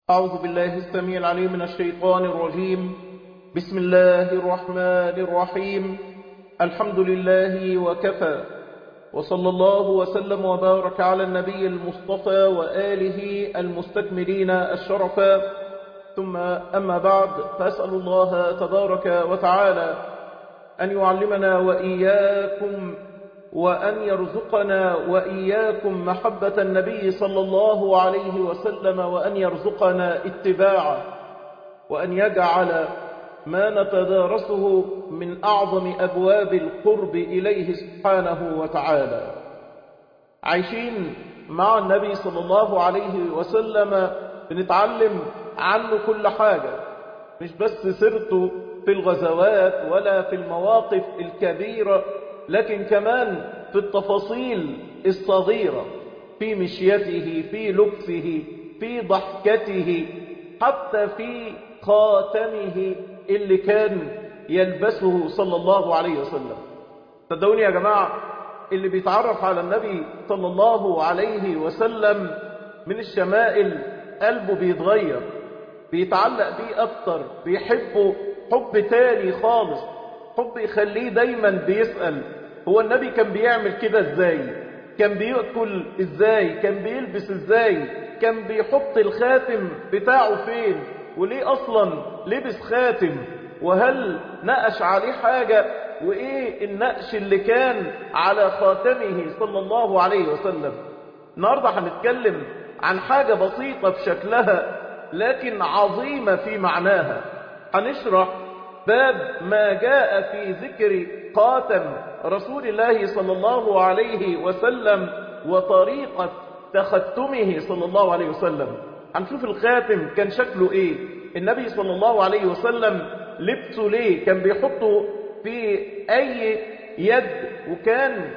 أعوذ بالله السميع العليم من الشيطان الرجيم بسم الله الرحمن الرحيم الحمد لله وكفى وصلى الله وسلم وبارك على النبي المصطفى وآله المستكملين الشرفا ثم أما بعد فأسأل الله تبارك وتعالى أن يعلمنا وإياكم وأن يرزقنا وإياكم محبة النبي صلى الله عليه وسلم وأن يرزقنا اتباعه وأن يجعل ما نتدارسه من أعظم أبواب القرب إليه سبحانه وتعالى عايشين مع النبي صلى الله عليه وسلم بنتعلم عنه كل حاجة مش بس سيرته في الغزوات ولا في المواقف الكبيرة لكن كمان في التفاصيل الصغيرة في مشيته في لبسه في ضحكته حتى في خاتمه اللي كان يلبسه صلى الله عليه وسلم صدقوني يا جماعة اللي بيتعرف على النبي صلى الله عليه وسلم من الشمائل قلبه بيتغير بيتعلق بيه أكتر بيحبه حب تاني خالص حب يخليه دايما بيسأل هو النبي كان بيعمل كده ازاي كان بيأكل ازاي كان بيلبس ازاي كان بيحط الخاتم بتاعه فين وليه اصلا لبس خاتم وهل نقش عليه حاجة وايه النقش اللي كان على خاتمه صلى الله عليه وسلم النهاردة هنتكلم عن حاجة بسيطة في شكلها لكن عظيمة في معناها هنشرح باب ما جاء في ذكر خاتم رسول الله صلى الله عليه وسلم وطريقة تختمه صلى الله عليه وسلم هنشوف الخاتم كان شكله ايه النبي صلى الله عليه وسلم لبسه ليه كان بيحطه في اي يد وكان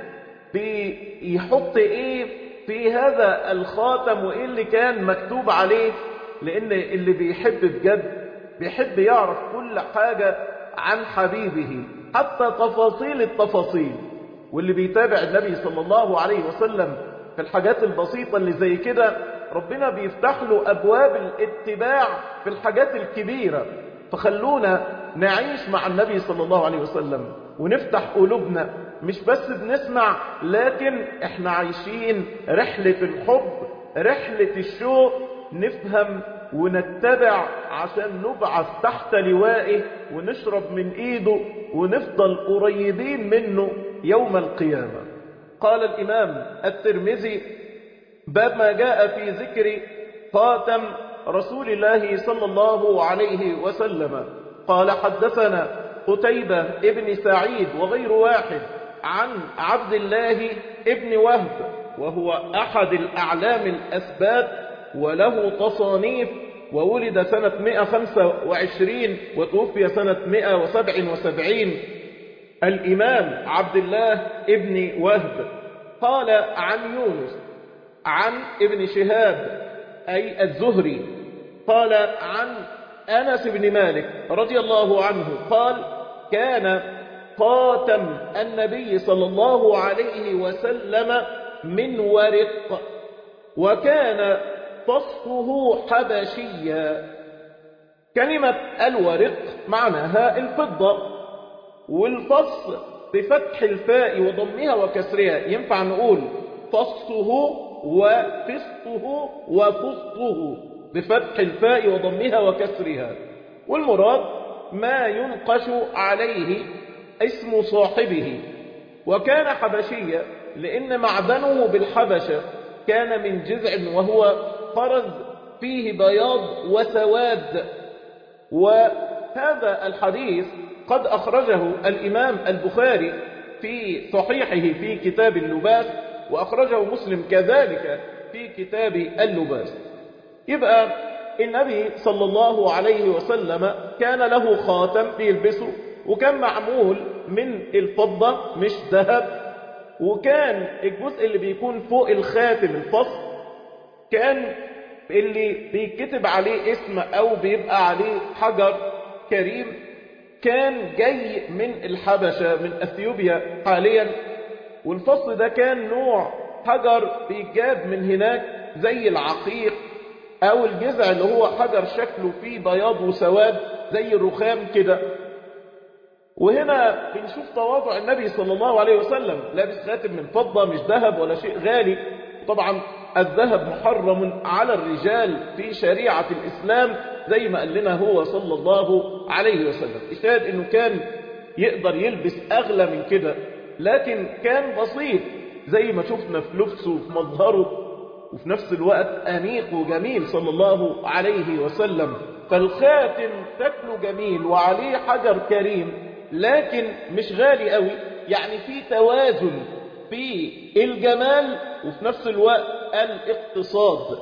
بيحط ايه في هذا الخاتم وايه اللي كان مكتوب عليه لان اللي بيحب بجد بيحب يعرف كل حاجة عن حبيبه حتى تفاصيل التفاصيل واللي بيتابع النبي صلى الله عليه وسلم في الحاجات البسيطة اللي زي كده ربنا بيفتح له أبواب الاتباع في الحاجات الكبيرة فخلونا نعيش مع النبي صلى الله عليه وسلم ونفتح قلوبنا مش بس بنسمع لكن احنا عايشين رحلة الحب رحلة الشوق نفهم ونتبع عشان نبعث تحت لوائه ونشرب من ايده ونفضل قريبين منه يوم القيامة قال الامام الترمذي باب ما جاء في ذكر خاتم رسول الله صلى الله عليه وسلم قال حدثنا قتيبة ابن سعيد وغير واحد عن عبد الله ابن وهب وهو احد الاعلام الاسبات وله تصانيف وولد سنة 125 وتوفي سنة 177 الإمام عبد الله ابن وهب قال عن يونس عن ابن شهاب أي الزهري قال عن أنس بن مالك رضي الله عنه قال كان خاتم النبي صلى الله عليه وسلم من ورق وكان فصه حبشيا كلمة الورق معناها الفضة والفص بفتح الفاء وضمها وكسرها ينفع نقول فصه وفصه وفصه بفتح الفاء وضمها وكسرها والمراد ما ينقش عليه اسم صاحبه وكان حبشيا لأن معدنه بالحبشة كان من جذع وهو خرز فيه بياض وسواد وهذا الحديث قد أخرجه الإمام البخاري في صحيحه في كتاب اللباس وأخرجه مسلم كذلك في كتاب اللباس يبقى النبي صلى الله عليه وسلم كان له خاتم بيلبسه وكان معمول من الفضة مش ذهب وكان الجزء اللي بيكون فوق الخاتم الفصل كان اللي بيكتب عليه اسم او بيبقى عليه حجر كريم كان جاي من الحبشة من اثيوبيا حاليا والفصل ده كان نوع حجر بيجاب من هناك زي العقيق او الجذع اللي هو حجر شكله فيه بياض وسواد زي الرخام كده وهنا بنشوف تواضع النبي صلى الله عليه وسلم لابس خاتم من فضة مش ذهب ولا شيء غالي طبعا الذهب محرم على الرجال في شريعة الإسلام زي ما قال لنا هو صلى الله عليه وسلم اشتهد انه كان يقدر يلبس اغلى من كده لكن كان بسيط زي ما شفنا في لبسه وفي مظهره وفي نفس الوقت أنيق وجميل صلى الله عليه وسلم فالخاتم شكله جميل وعليه حجر كريم لكن مش غالي قوي يعني في توازن في الجمال وفي نفس الوقت الاقتصاد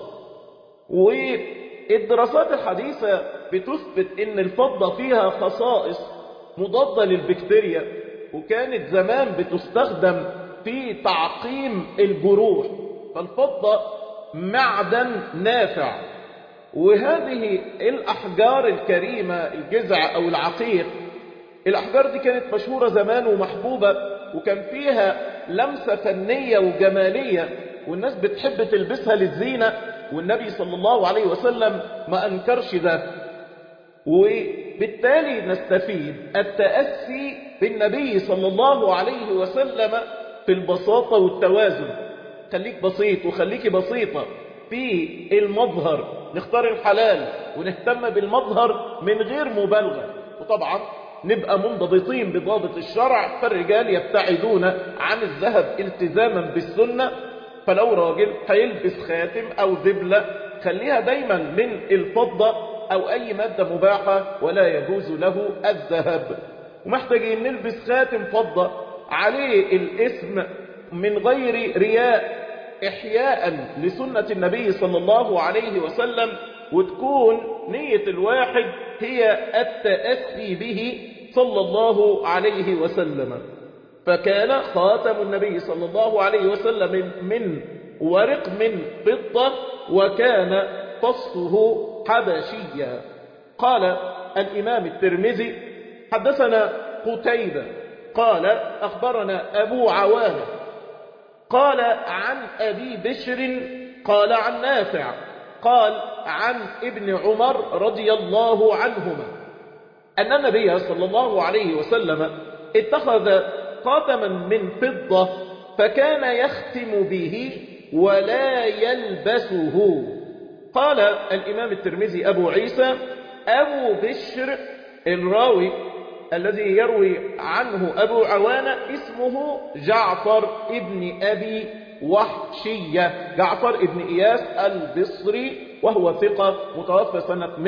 والدراسات الحديثة بتثبت ان الفضة فيها خصائص مضادة للبكتيريا وكانت زمان بتستخدم في تعقيم الجروح فالفضة معدن نافع وهذه الأحجار الكريمة الجزع أو العقيق الأحجار دي كانت مشهورة زمان ومحبوبة وكان فيها لمسة فنية وجمالية والناس بتحب تلبسها للزينة والنبي صلى الله عليه وسلم ما أنكرش ده وبالتالي نستفيد التأسي بالنبي صلى الله عليه وسلم في البساطة والتوازن خليك بسيط وخليكي بسيطة في المظهر نختار الحلال ونهتم بالمظهر من غير مبالغة وطبعا نبقى منضبطين بضابط الشرع فالرجال يبتعدون عن الذهب التزاما بالسنة فلو راجل هيلبس خاتم أو دبلة خليها دايما من الفضة أو أي مادة مباحة ولا يجوز له الذهب ومحتاجين نلبس خاتم فضة عليه الاسم من غير رياء إحياء لسنة النبي صلى الله عليه وسلم وتكون نية الواحد هي التأسي به صلى الله عليه وسلم فكان خاتم النبي صلى الله عليه وسلم من ورق من فضة وكان فصه حبشيا قال الإمام الترمذي حدثنا قتيبة قال أخبرنا أبو عوانة قال عن أبي بشر قال عن نافع قال عن ابن عمر رضي الله عنهما أن النبي صلى الله عليه وسلم اتخذ خاتما من فضة فكان يختم به ولا يلبسه قال الإمام الترمذي أبو عيسى أبو بشر الراوي الذي يروي عنه أبو عوانة اسمه جعفر ابن أبي وحشية جعفر ابن إياس البصري وهو ثقة متوفى سنة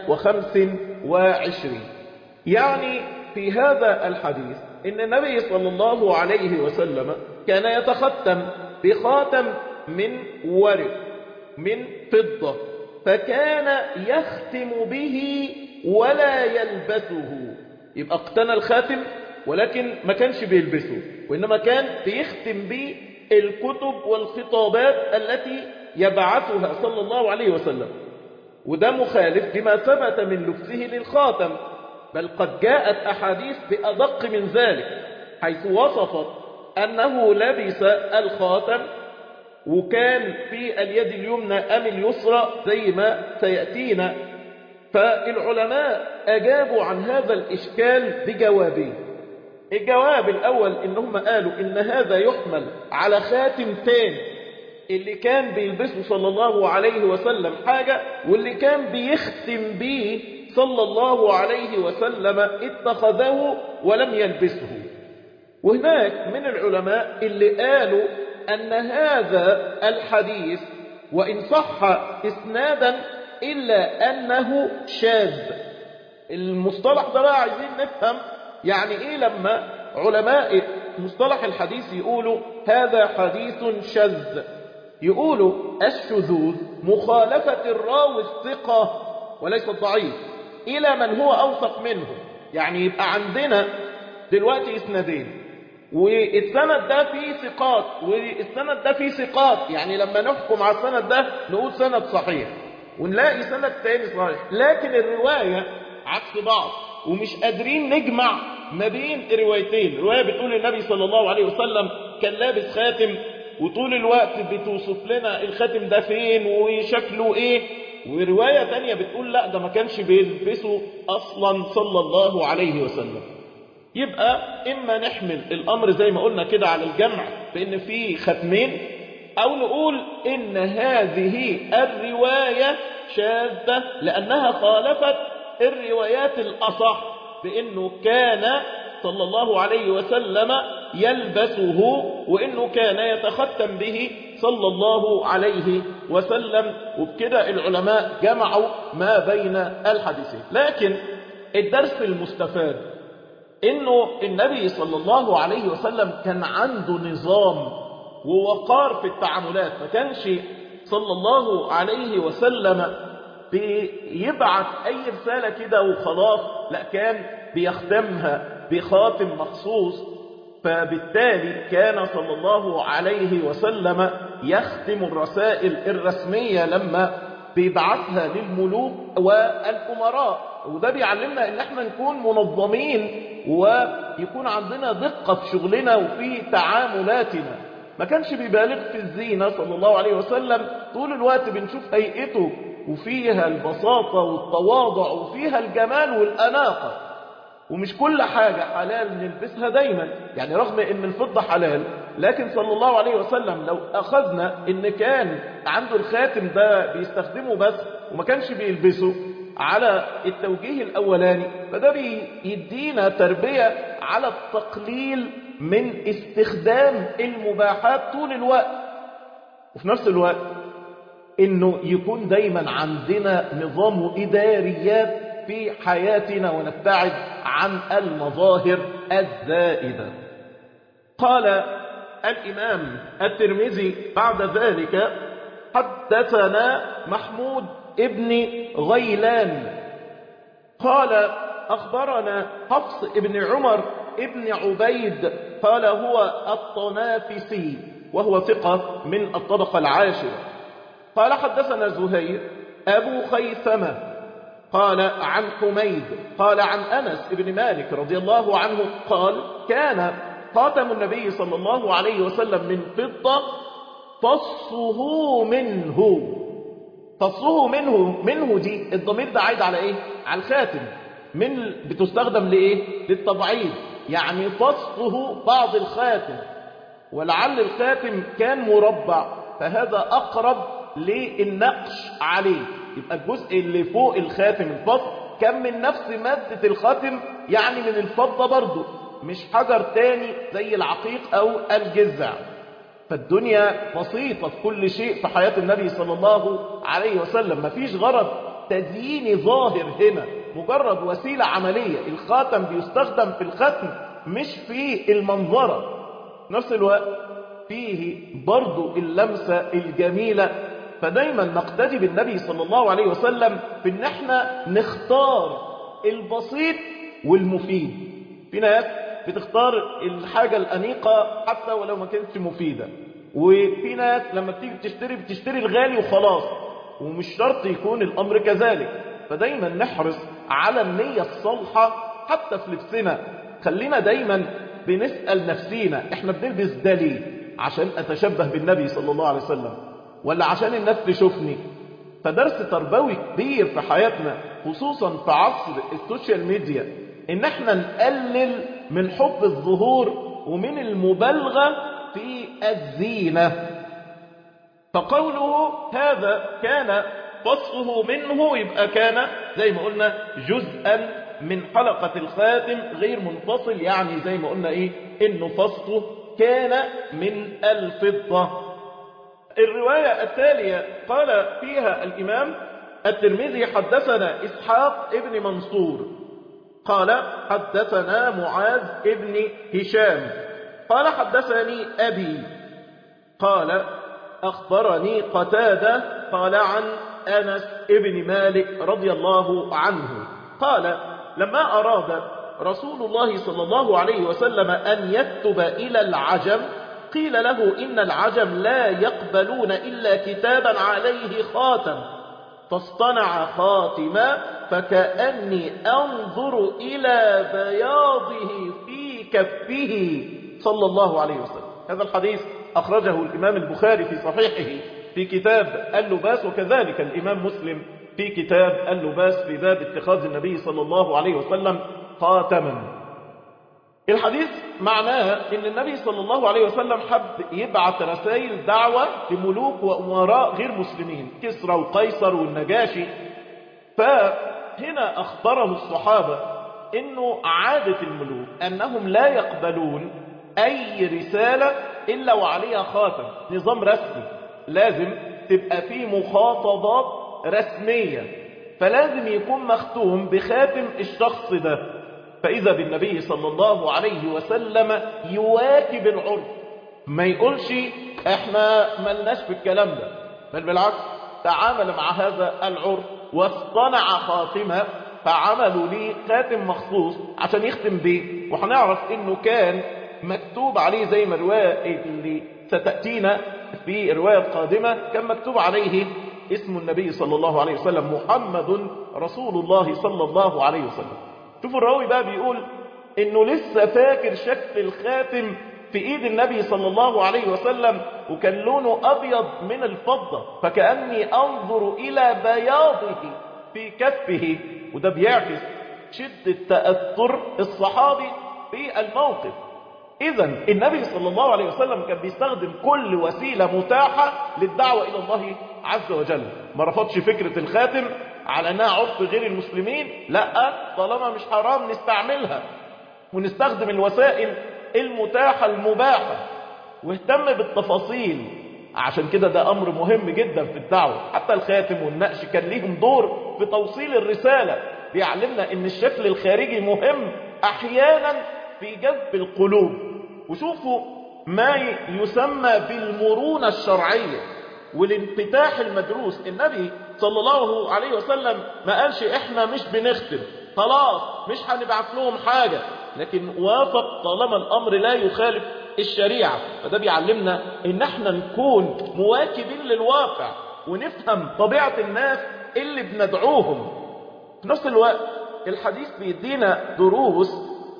125 يعني في هذا الحديث إن النبي صلى الله عليه وسلم كان يتختم بخاتم من ورق من فضة فكان يختم به ولا يلبسه يبقى اقتنى الخاتم ولكن ما كانش بيلبسه وإنما كان بيختم به الكتب والخطابات التي يبعثها صلى الله عليه وسلم وده مخالف بما ثبت من لبسه للخاتم بل قد جاءت أحاديث بأدق من ذلك حيث وصفت أنه لبس الخاتم وكان في اليد اليمنى أم اليسرى زي ما سيأتينا فالعلماء أجابوا عن هذا الإشكال بجوابين الجواب الأول إنهم قالوا إن هذا يحمل على خاتم تاني اللي كان بيلبسه صلى الله عليه وسلم حاجة واللي كان بيختم به صلى الله عليه وسلم اتخذه ولم يلبسه وهناك من العلماء اللي قالوا أن هذا الحديث وإن صح إسنادا إلا أنه شاذ المصطلح ده بقى عايزين نفهم يعني إيه لما علماء مصطلح الحديث يقولوا هذا حديث شذ يقولوا الشذوذ مخالفة الراوي الثقة وليس الضعيف إلى من هو أوثق منه يعني يبقى عندنا دلوقتي إسنادين والسند ده فيه ثقات والسند ده فيه ثقات يعني لما نحكم على السند ده نقول سند صحيح ونلاقي سند تاني صحيح لكن الرواية عكس بعض ومش قادرين نجمع ما بين الروايتين رواية بتقول النبي صلى الله عليه وسلم كان لابس خاتم وطول الوقت بتوصف لنا الخاتم ده فين وشكله ايه ورواية تانية بتقول لا ده ما كانش بيلبسه أصلا صلى الله عليه وسلم يبقى إما نحمل الأمر زي ما قلنا كده على الجمع بأن في ختمين أو نقول إن هذه الرواية شاذة لأنها خالفت الروايات الأصح بأنه كان صلى الله عليه وسلم يلبسه وإنه كان يتختم به صلى الله عليه وسلم وبكده العلماء جمعوا ما بين الحديثين لكن الدرس المستفاد إنه النبي صلى الله عليه وسلم كان عنده نظام ووقار في التعاملات ما كانش صلى الله عليه وسلم بيبعت أي رسالة كده وخلاص لا كان بيختمها بخاتم مخصوص فبالتالي كان صلى الله عليه وسلم يختم الرسائل الرسمية لما بيبعثها للملوك والأمراء وده بيعلمنا ان احنا نكون منظمين ويكون عندنا دقة في شغلنا وفي تعاملاتنا ما كانش بيبالغ في الزينة صلى الله عليه وسلم طول الوقت بنشوف هيئته وفيها البساطة والتواضع وفيها الجمال والأناقة ومش كل حاجة حلال نلبسها دايما يعني رغم ان الفضة حلال لكن صلى الله عليه وسلم لو أخذنا ان كان عنده الخاتم ده بيستخدمه بس وما كانش بيلبسه على التوجيه الأولاني فده بيدينا تربية على التقليل من استخدام المباحات طول الوقت وفي نفس الوقت انه يكون دايما عندنا نظام وإداريات في حياتنا ونبتعد عن المظاهر الزائدة قال الإمام الترمذي بعد ذلك حدثنا محمود ابن غيلان قال أخبرنا حفص ابن عمر ابن عبيد قال هو الطنافسي وهو ثقة من الطبقة العاشرة قال حدثنا زهير أبو خيثمة قال عن حميد قال عن أنس بن مالك رضي الله عنه قال كان خاتم النبي صلى الله عليه وسلم من فضة فصه منه فصه منه منه دي الضمير ده عايد على ايه على الخاتم من بتستخدم لايه للتبعيض يعني فصه بعض الخاتم ولعل الخاتم كان مربع فهذا اقرب للنقش عليه يبقى الجزء اللي فوق الخاتم الفضة كان من نفس مادة الخاتم يعني من الفضة برضه مش حجر تاني زي العقيق أو الجزع فالدنيا بسيطة في كل شيء في حياة النبي صلى الله عليه وسلم مفيش غرض تزييني ظاهر هنا مجرد وسيلة عملية الخاتم بيستخدم في الختم مش في المنظرة نفس الوقت فيه برضو اللمسة الجميلة فدايما نقتدي بالنبي صلى الله عليه وسلم في ان احنا نختار البسيط والمفيد في ناس بتختار الحاجة الأنيقة حتى ولو ما كانتش مفيدة وفي ناس لما بتيجي بتشتري بتشتري الغالي وخلاص ومش شرط يكون الأمر كذلك فدايما نحرص على النية الصالحة حتى في لبسنا خلينا دايما بنسأل نفسينا احنا بنلبس ده ليه عشان أتشبه بالنبي صلى الله عليه وسلم ولا عشان الناس تشوفني فدرس تربوي كبير في حياتنا خصوصا في عصر السوشيال ميديا ان احنا نقلل من حب الظهور ومن المبالغة في الزينة فقوله هذا كان فصله منه يبقى كان زي ما قلنا جزءا من حلقة الخاتم غير منفصل يعني زي ما قلنا ايه انه فصله كان من الفضة الرواية التالية قال فيها الإمام الترمذي حدثنا إسحاق ابن منصور قال حدثنا معاذ ابن هشام قال حدثني أبي قال أخبرني قتادة قال عن أنس ابن مالك رضي الله عنه قال لما أراد رسول الله صلى الله عليه وسلم أن يكتب إلى العجم قيل له إن العجم لا يقبلون إلا كتابا عليه خاتم فاصطنع خاتما فكأني أنظر إلى بياضه في كفه صلى الله عليه وسلم هذا الحديث أخرجه الإمام البخاري في صحيحه في كتاب اللباس وكذلك الإمام مسلم في كتاب اللباس في باب اتخاذ النبي صلى الله عليه وسلم خاتما الحديث معناه ان النبي صلى الله عليه وسلم حب يبعث رسائل دعوة لملوك وأمراء غير مسلمين كسرى وقيصر والنجاشي فهنا أخبره الصحابة انه عادة الملوك انهم لا يقبلون اي رسالة الا وعليها خاتم نظام رسمي لازم تبقى فيه مخاطبات رسمية فلازم يكون مختوم بخاتم الشخص ده فإذا بالنبي صلى الله عليه وسلم يواكب العرف ما يقولش احنا ملناش في الكلام ده بل بالعكس تعامل مع هذا العرف واصطنع خاتمه فعملوا ليه خاتم مخصوص عشان يختم بيه وهنعرف انه كان مكتوب عليه زي ما الرواية اللي ستأتينا في رواية قادمة كان مكتوب عليه اسم النبي صلى الله عليه وسلم محمد رسول الله صلى الله عليه وسلم شوفوا الراوي بقى بيقول انه لسه فاكر شكل الخاتم في ايد النبي صلى الله عليه وسلم وكان لونه ابيض من الفضة فكأني انظر الى بياضه في كفه وده بيعكس شدة تأثر الصحابي في الموقف إذا النبي صلى الله عليه وسلم كان بيستخدم كل وسيلة متاحة للدعوة إلى الله عز وجل ما رفضش فكرة الخاتم على أنها عرف غير المسلمين لا طالما مش حرام نستعملها ونستخدم الوسائل المتاحة المباحة واهتم بالتفاصيل عشان كده ده أمر مهم جدا في الدعوة حتى الخاتم والنقش كان ليهم دور في توصيل الرسالة بيعلمنا ان الشكل الخارجي مهم احيانا في جذب القلوب وشوفوا ما يسمى بالمرونة الشرعية والانفتاح المدروس النبي صلى الله عليه وسلم ما قالش احنا مش بنختم خلاص مش هنبعت لهم حاجة لكن وافق طالما الامر لا يخالف الشريعة فده بيعلمنا ان احنا نكون مواكبين للواقع ونفهم طبيعة الناس اللي بندعوهم في نفس الوقت الحديث بيدينا دروس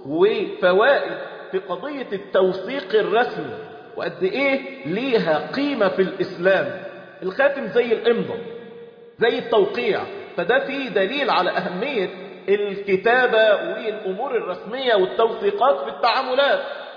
وفوائد في قضية التوثيق الرسمي وقد ايه ليها قيمة في الاسلام الخاتم زي الامضة زي التوقيع فده فيه دليل على اهمية الكتابة والامور الرسمية والتوثيقات في التعاملات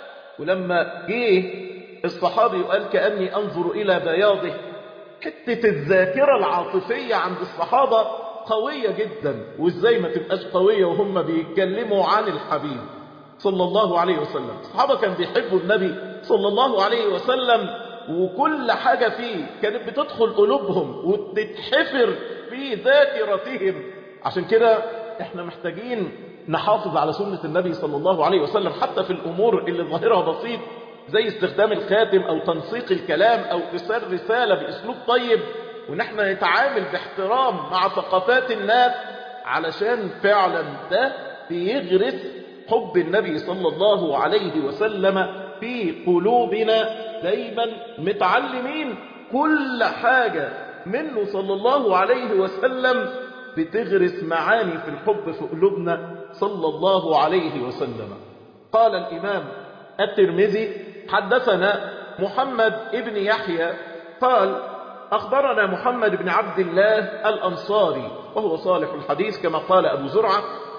ولما جه الصحابي وقال كأني انظر الى بياضه حتة الذاكرة العاطفية عند الصحابة قوية جدا وازاي ما تبقاش قوية وهم بيتكلموا عن الحبيب صلى الله عليه وسلم الصحابة كان بيحبوا النبي صلى الله عليه وسلم وكل حاجة فيه كانت بتدخل قلوبهم وتتحفر في ذاكرتهم عشان كده احنا محتاجين نحافظ على سنة النبي صلى الله عليه وسلم حتى في الأمور اللي ظاهرها بسيط زي استخدام الخاتم أو تنسيق الكلام أو إرسال رسالة بأسلوب طيب ونحن نتعامل باحترام مع ثقافات الناس علشان فعلا ده بيغرس حب النبي صلى الله عليه وسلم في قلوبنا دايما متعلمين كل حاجة منه صلى الله عليه وسلم بتغرس معاني في الحب في قلوبنا صلى الله عليه وسلم قال الإمام الترمذي حدثنا محمد ابن يحيى قال أخبرنا محمد بن عبد الله الأنصاري وهو صالح الحديث كما قال أبو زرعة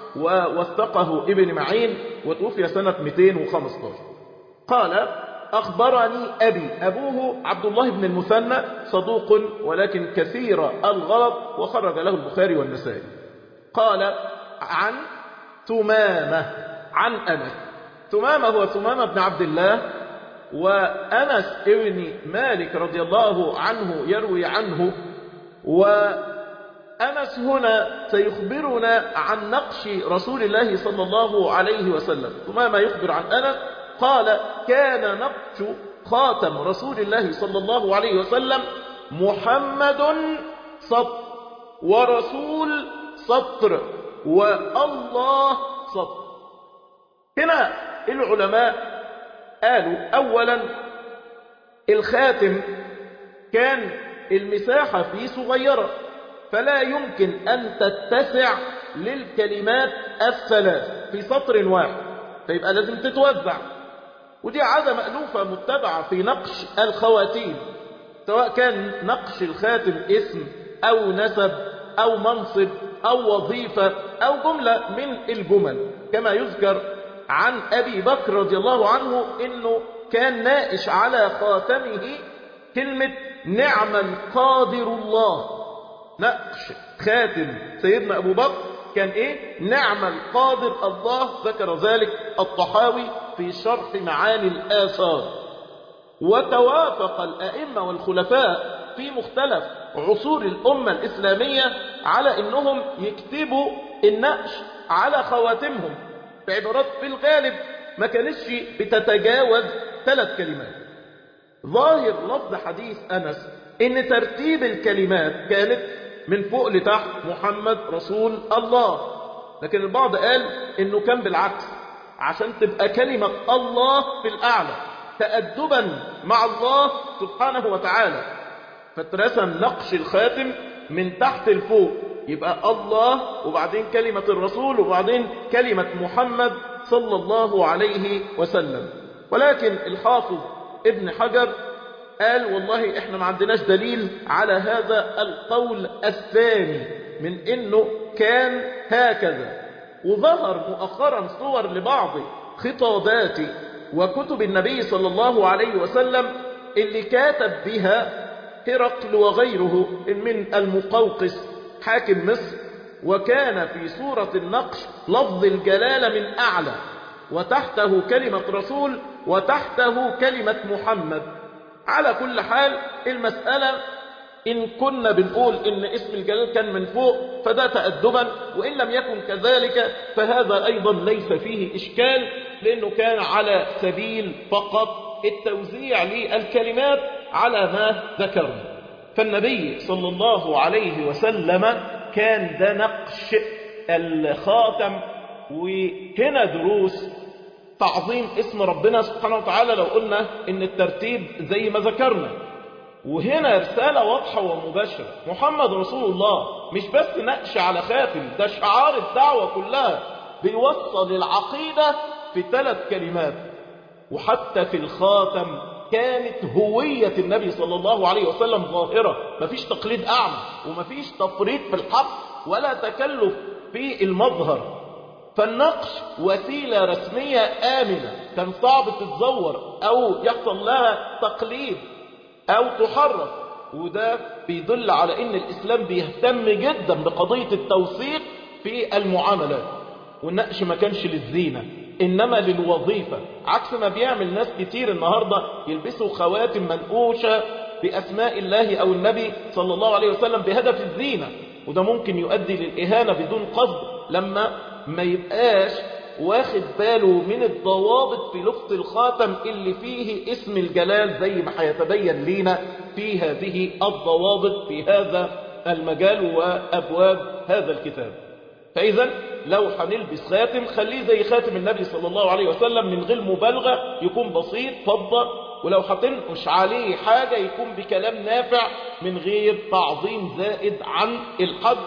ووثقه ابن معين وتوفي سنة 215 قال أخبرني أبي أبوه عبد الله بن المثنى صدوق ولكن كثير الغلط وخرج له البخاري والنسائي قال عن ثمامة عن أنس ثمامة هو ثمامة بن عبد الله وأنس ابن مالك رضي الله عنه يروي عنه وأنس هنا سيخبرنا عن نقش رسول الله صلى الله عليه وسلم ثم ما يخبر عن أنس قال كان نقش خاتم رسول الله صلى الله عليه وسلم محمد سطر ورسول سطر والله سطر هنا العلماء قالوا أولا الخاتم كان المساحة فيه صغيرة فلا يمكن أن تتسع للكلمات الثلاث في سطر واحد فيبقى لازم تتوزع ودي عادة مألوفة متبعة في نقش الخواتيم سواء كان نقش الخاتم اسم أو نسب أو منصب أو وظيفة أو جملة من الجمل كما يذكر عن أبي بكر رضي الله عنه إنه كان نائش على خاتمه كلمة نعم القادر الله نقش خاتم سيدنا أبو بكر كان إيه نعم القادر الله ذكر ذلك الطحاوي في شرح معاني الآثار وتوافق الأئمة والخلفاء في مختلف عصور الأمة الإسلامية على أنهم يكتبوا النقش على خواتمهم بعبارات في الغالب ما كانتش بتتجاوز ثلاث كلمات ظاهر لفظ حديث أنس إن ترتيب الكلمات كانت من فوق لتحت محمد رسول الله لكن البعض قال إنه كان بالعكس عشان تبقى كلمة الله في الأعلى تأدبا مع الله سبحانه وتعالى فترسم نقش الخاتم من تحت لفوق يبقى الله وبعدين كلمة الرسول وبعدين كلمة محمد صلى الله عليه وسلم ولكن الحافظ ابن حجر قال والله احنا ما عندناش دليل على هذا القول الثاني من انه كان هكذا وظهر مؤخرا صور لبعض خطابات وكتب النبي صلى الله عليه وسلم اللي كاتب بها هرقل وغيره من المقوقس حاكم مصر وكان في سورة النقش لفظ الجلالة من أعلى وتحته كلمة رسول وتحته كلمة محمد على كل حال المسألة إن كنا بنقول إن اسم الجلال كان من فوق فده تأدبا وإن لم يكن كذلك فهذا أيضا ليس فيه إشكال لأنه كان على سبيل فقط التوزيع للكلمات على ما ذكرنا فالنبي صلى الله عليه وسلم كان ده نقش الخاتم وهنا دروس تعظيم اسم ربنا سبحانه وتعالى لو قلنا ان الترتيب زي ما ذكرنا وهنا رسالة واضحة ومباشرة محمد رسول الله مش بس نقش على خاتم ده شعار الدعوة كلها بيوصل العقيدة في ثلاث كلمات وحتى في الخاتم كانت هوية النبي صلى الله عليه وسلم ظاهرة مفيش تقليد أعمى ومفيش تفريط في الحق ولا تكلف في المظهر فالنقش وسيلة رسمية آمنة كان صعب تتزور أو يحصل لها تقليد أو تحرف وده بيدل على أن الإسلام بيهتم جدا بقضية التوثيق في المعاملات والنقش ما كانش للزينة إنما للوظيفة عكس ما بيعمل ناس كتير النهاردة يلبسوا خواتم منقوشة بأسماء الله أو النبي صلى الله عليه وسلم بهدف الزينة وده ممكن يؤدي للإهانة بدون قصد لما ما يبقاش واخد باله من الضوابط في لفظ الخاتم اللي فيه اسم الجلال زي ما هيتبين لينا في هذه الضوابط في هذا المجال وأبواب هذا الكتاب فإذا لو هنلبس خاتم خليه زي خاتم النبي صلى الله عليه وسلم من غير مبالغة يكون بسيط فضة ولو هتنقش عليه حاجة يكون بكلام نافع من غير تعظيم زائد عن الحد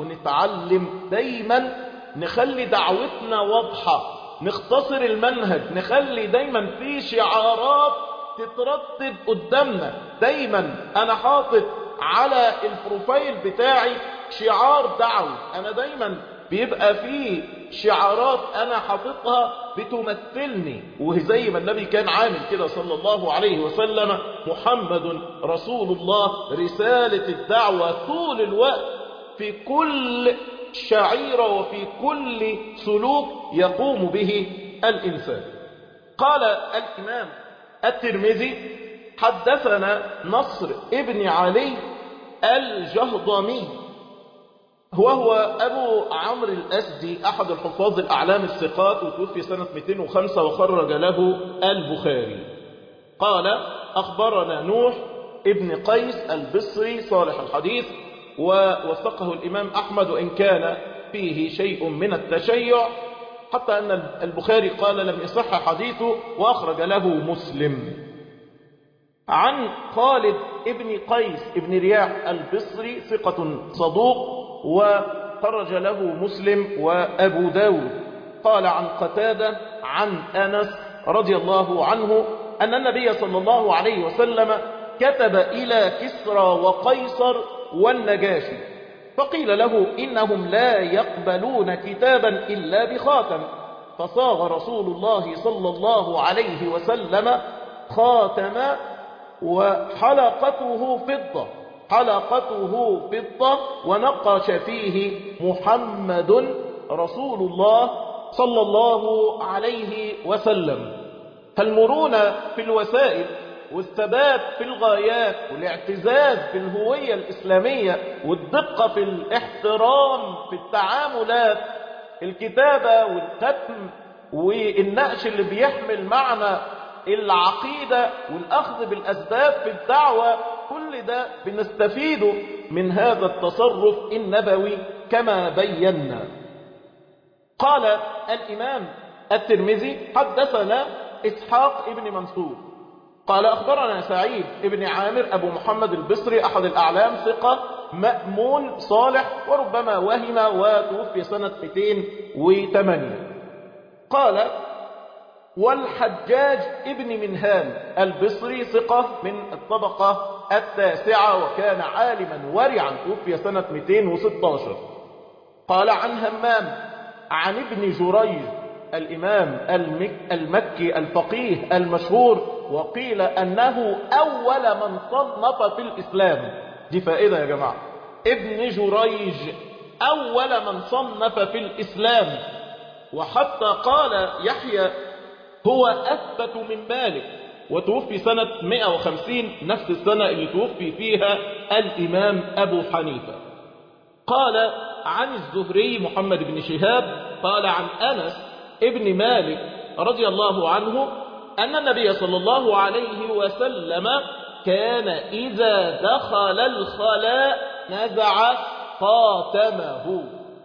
ونتعلم دايما نخلي دعوتنا واضحة نختصر المنهج نخلي دايما في شعارات تترتب قدامنا دايما انا حاطط على البروفايل بتاعي شعار دعوي انا دايما بيبقى فيه شعارات انا حاططها بتمثلني وزي ما النبي كان عامل كده صلى الله عليه وسلم محمد رسول الله رسالة الدعوة طول الوقت في كل شعيرة وفي كل سلوك يقوم به الإنسان قال الإمام الترمذي حدثنا نصر ابن علي الجهضمي وهو أبو عمرو الأسدي أحد الحفاظ الأعلام الثقات وتوفي سنة 205 وخرج له البخاري قال أخبرنا نوح ابن قيس البصري صالح الحديث ووثقه الإمام أحمد وإن كان فيه شيء من التشيع حتى أن البخاري قال لم يصح حديثه وأخرج له مسلم عن خالد ابن قيس ابن رياح البصري ثقة صدوق وخرج له مسلم وأبو داود قال عن قتادة عن أنس رضي الله عنه أن النبي صلى الله عليه وسلم كتب إلى كسرى وقيصر والنجاشي فقيل له إنهم لا يقبلون كتابا إلا بخاتم فصاغ رسول الله صلى الله عليه وسلم خاتم وحلقته فضة حلقته فضة ونقش فيه محمد رسول الله صلى الله عليه وسلم فالمرونة في الوسائل والثبات في الغايات والاعتزاز في الهوية الإسلامية والدقة في الاحترام في التعاملات الكتابة والختم والنقش اللي بيحمل معنى العقيدة والأخذ بالأسباب في الدعوة كل ده بنستفيده من هذا التصرف النبوي كما بينا قال الإمام الترمذي حدثنا إسحاق ابن منصور قال أخبرنا سعيد ابن عامر أبو محمد البصري أحد الأعلام ثقة مأمون صالح وربما وهم وتوفي سنة 208 قال والحجاج ابن منهان البصري ثقة من الطبقة التاسعة وكان عالما ورعا توفي سنة 216 قال عن همام عن ابن جريج الإمام المك المكي الفقيه المشهور وقيل أنه أول من صنف في الإسلام دي فائدة يا جماعة ابن جريج أول من صنف في الإسلام وحتى قال يحيى هو أثبت من مالك وتوفي سنة 150 نفس السنة اللي توفي فيها الإمام أبو حنيفة قال عن الزهري محمد بن شهاب قال عن أنس ابن مالك رضي الله عنه أن النبي صلى الله عليه وسلم كان إذا دخل الخلاء نزع خاتمه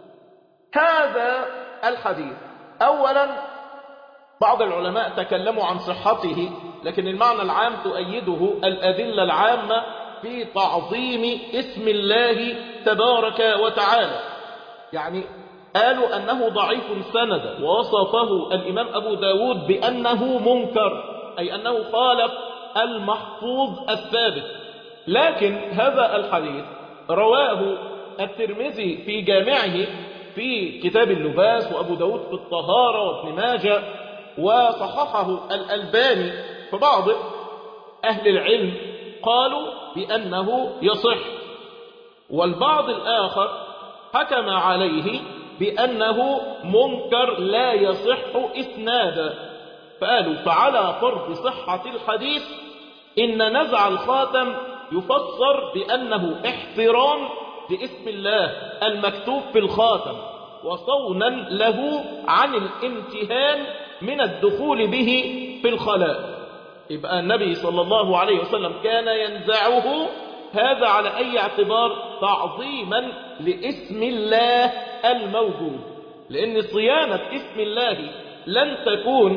هذا الحديث أولا بعض العلماء تكلموا عن صحته لكن المعنى العام تؤيده الأدلة العامة في تعظيم اسم الله تبارك وتعالى يعني قالوا أنه ضعيف سند ووصفه الإمام أبو داود بأنه منكر أي أنه خالف المحفوظ الثابت لكن هذا الحديث رواه الترمذي في جامعه في كتاب اللباس وأبو داود في الطهارة وابن ماجه وصححه الألباني فبعض أهل العلم قالوا بأنه يصح والبعض الآخر حكم عليه بأنه منكر لا يصح إسنادا فقالوا فعلى فرض صحة الحديث إن نزع الخاتم يفسر بأنه احترام لاسم الله المكتوب في الخاتم وصونا له عن الامتهان من الدخول به في الخلاء يبقى النبي صلى الله عليه وسلم كان ينزعه هذا على أي اعتبار تعظيما لاسم الله الموجود لأن صيانة اسم الله لن تكون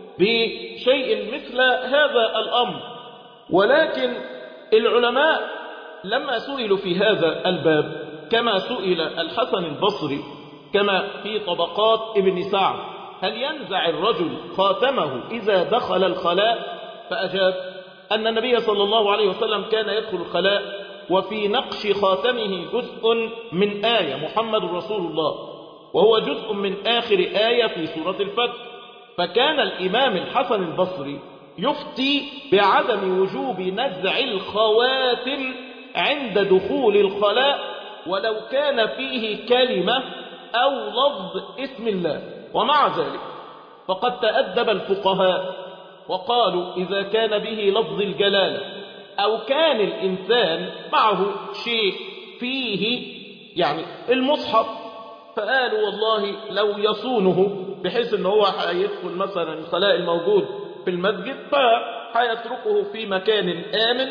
بشيء مثل هذا الأمر ولكن العلماء لما سئلوا في هذا الباب كما سئل الحسن البصري كما في طبقات ابن سعد هل ينزع الرجل خاتمه إذا دخل الخلاء فأجاب أن النبي صلى الله عليه وسلم كان يدخل الخلاء وفي نقش خاتمه جزء من آية محمد رسول الله وهو جزء من آخر آية في سورة الفتح فكان الإمام الحسن البصري يفتي بعدم وجوب نزع الخواتم عند دخول الخلاء ولو كان فيه كلمة أو لفظ اسم الله ومع ذلك فقد تأدب الفقهاء وقالوا إذا كان به لفظ الجلالة أو كان الإنسان معه شيء فيه يعني المصحف فقالوا والله لو يصونه بحيث ان هو هيدخل مثلا الخلاء الموجود في المسجد فهيتركه في مكان آمن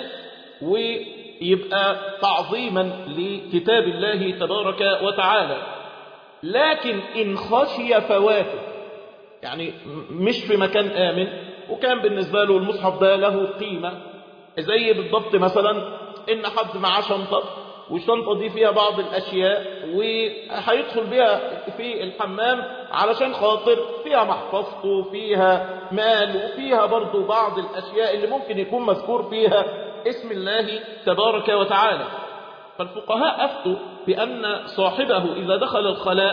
ويبقى تعظيما لكتاب الله تبارك وتعالى لكن إن خشي فواته يعني مش في مكان آمن وكان بالنسبة له المصحف ده له قيمة زي بالضبط مثلا إن حد معاه شنطة والشنطة دي فيها بعض الأشياء وهيدخل بيها في الحمام علشان خاطر فيها محفظته فيها مال وفيها برضو بعض الأشياء اللي ممكن يكون مذكور فيها اسم الله تبارك وتعالى فالفقهاء أفتوا بأن صاحبه إذا دخل الخلاء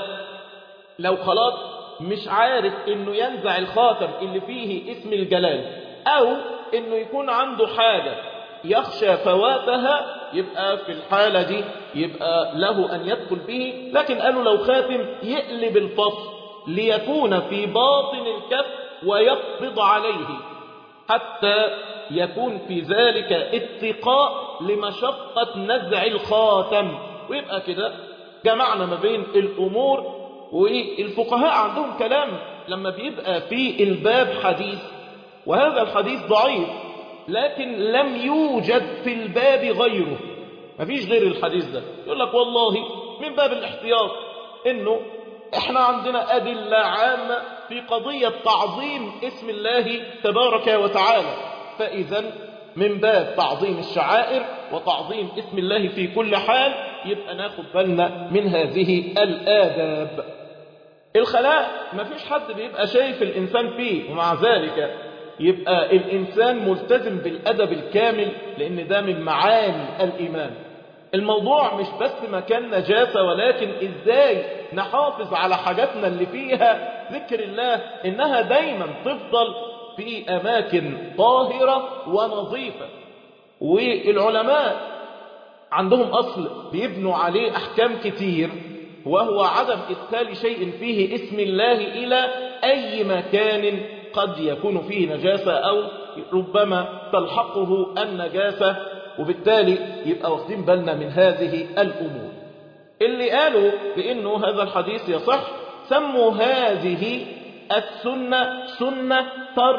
لو خلاص مش عارف انه ينزع الخاتم اللي فيه اسم الجلال او انه يكون عنده حاجة يخشى فواتها يبقى في الحالة دي يبقى له ان يدخل به لكن قالوا لو خاتم يقلب الفصل ليكون في باطن الكف ويقبض عليه حتى يكون في ذلك اتقاء لمشقة نزع الخاتم ويبقى كده جمعنا ما بين الأمور والفقهاء عندهم كلام لما بيبقى في الباب حديث وهذا الحديث ضعيف لكن لم يوجد في الباب غيره مفيش غير الحديث ده يقول لك والله من باب الاحتياط انه احنا عندنا أدلة عامة في قضية تعظيم اسم الله تبارك وتعالى فإذا من باب تعظيم الشعائر وتعظيم اسم الله في كل حال يبقى ناخد بالنا من هذه الآداب الخلاء ما فيش حد بيبقى شايف الإنسان فيه ومع ذلك يبقى الإنسان ملتزم بالأدب الكامل لأن ده من معاني الإيمان الموضوع مش بس مكان نجاسة ولكن إزاي نحافظ على حاجاتنا اللي فيها ذكر الله إنها دايما تفضل في أماكن طاهرة ونظيفة والعلماء عندهم أصل بيبنوا عليه أحكام كتير وهو عدم إدخال شيء فيه اسم الله إلى أي مكان قد يكون فيه نجاسة أو ربما تلحقه النجاسة وبالتالي يبقى واخدين بالنا من هذه الأمور اللي قالوا بأنه هذا الحديث يصح سموا هذه السنة سنة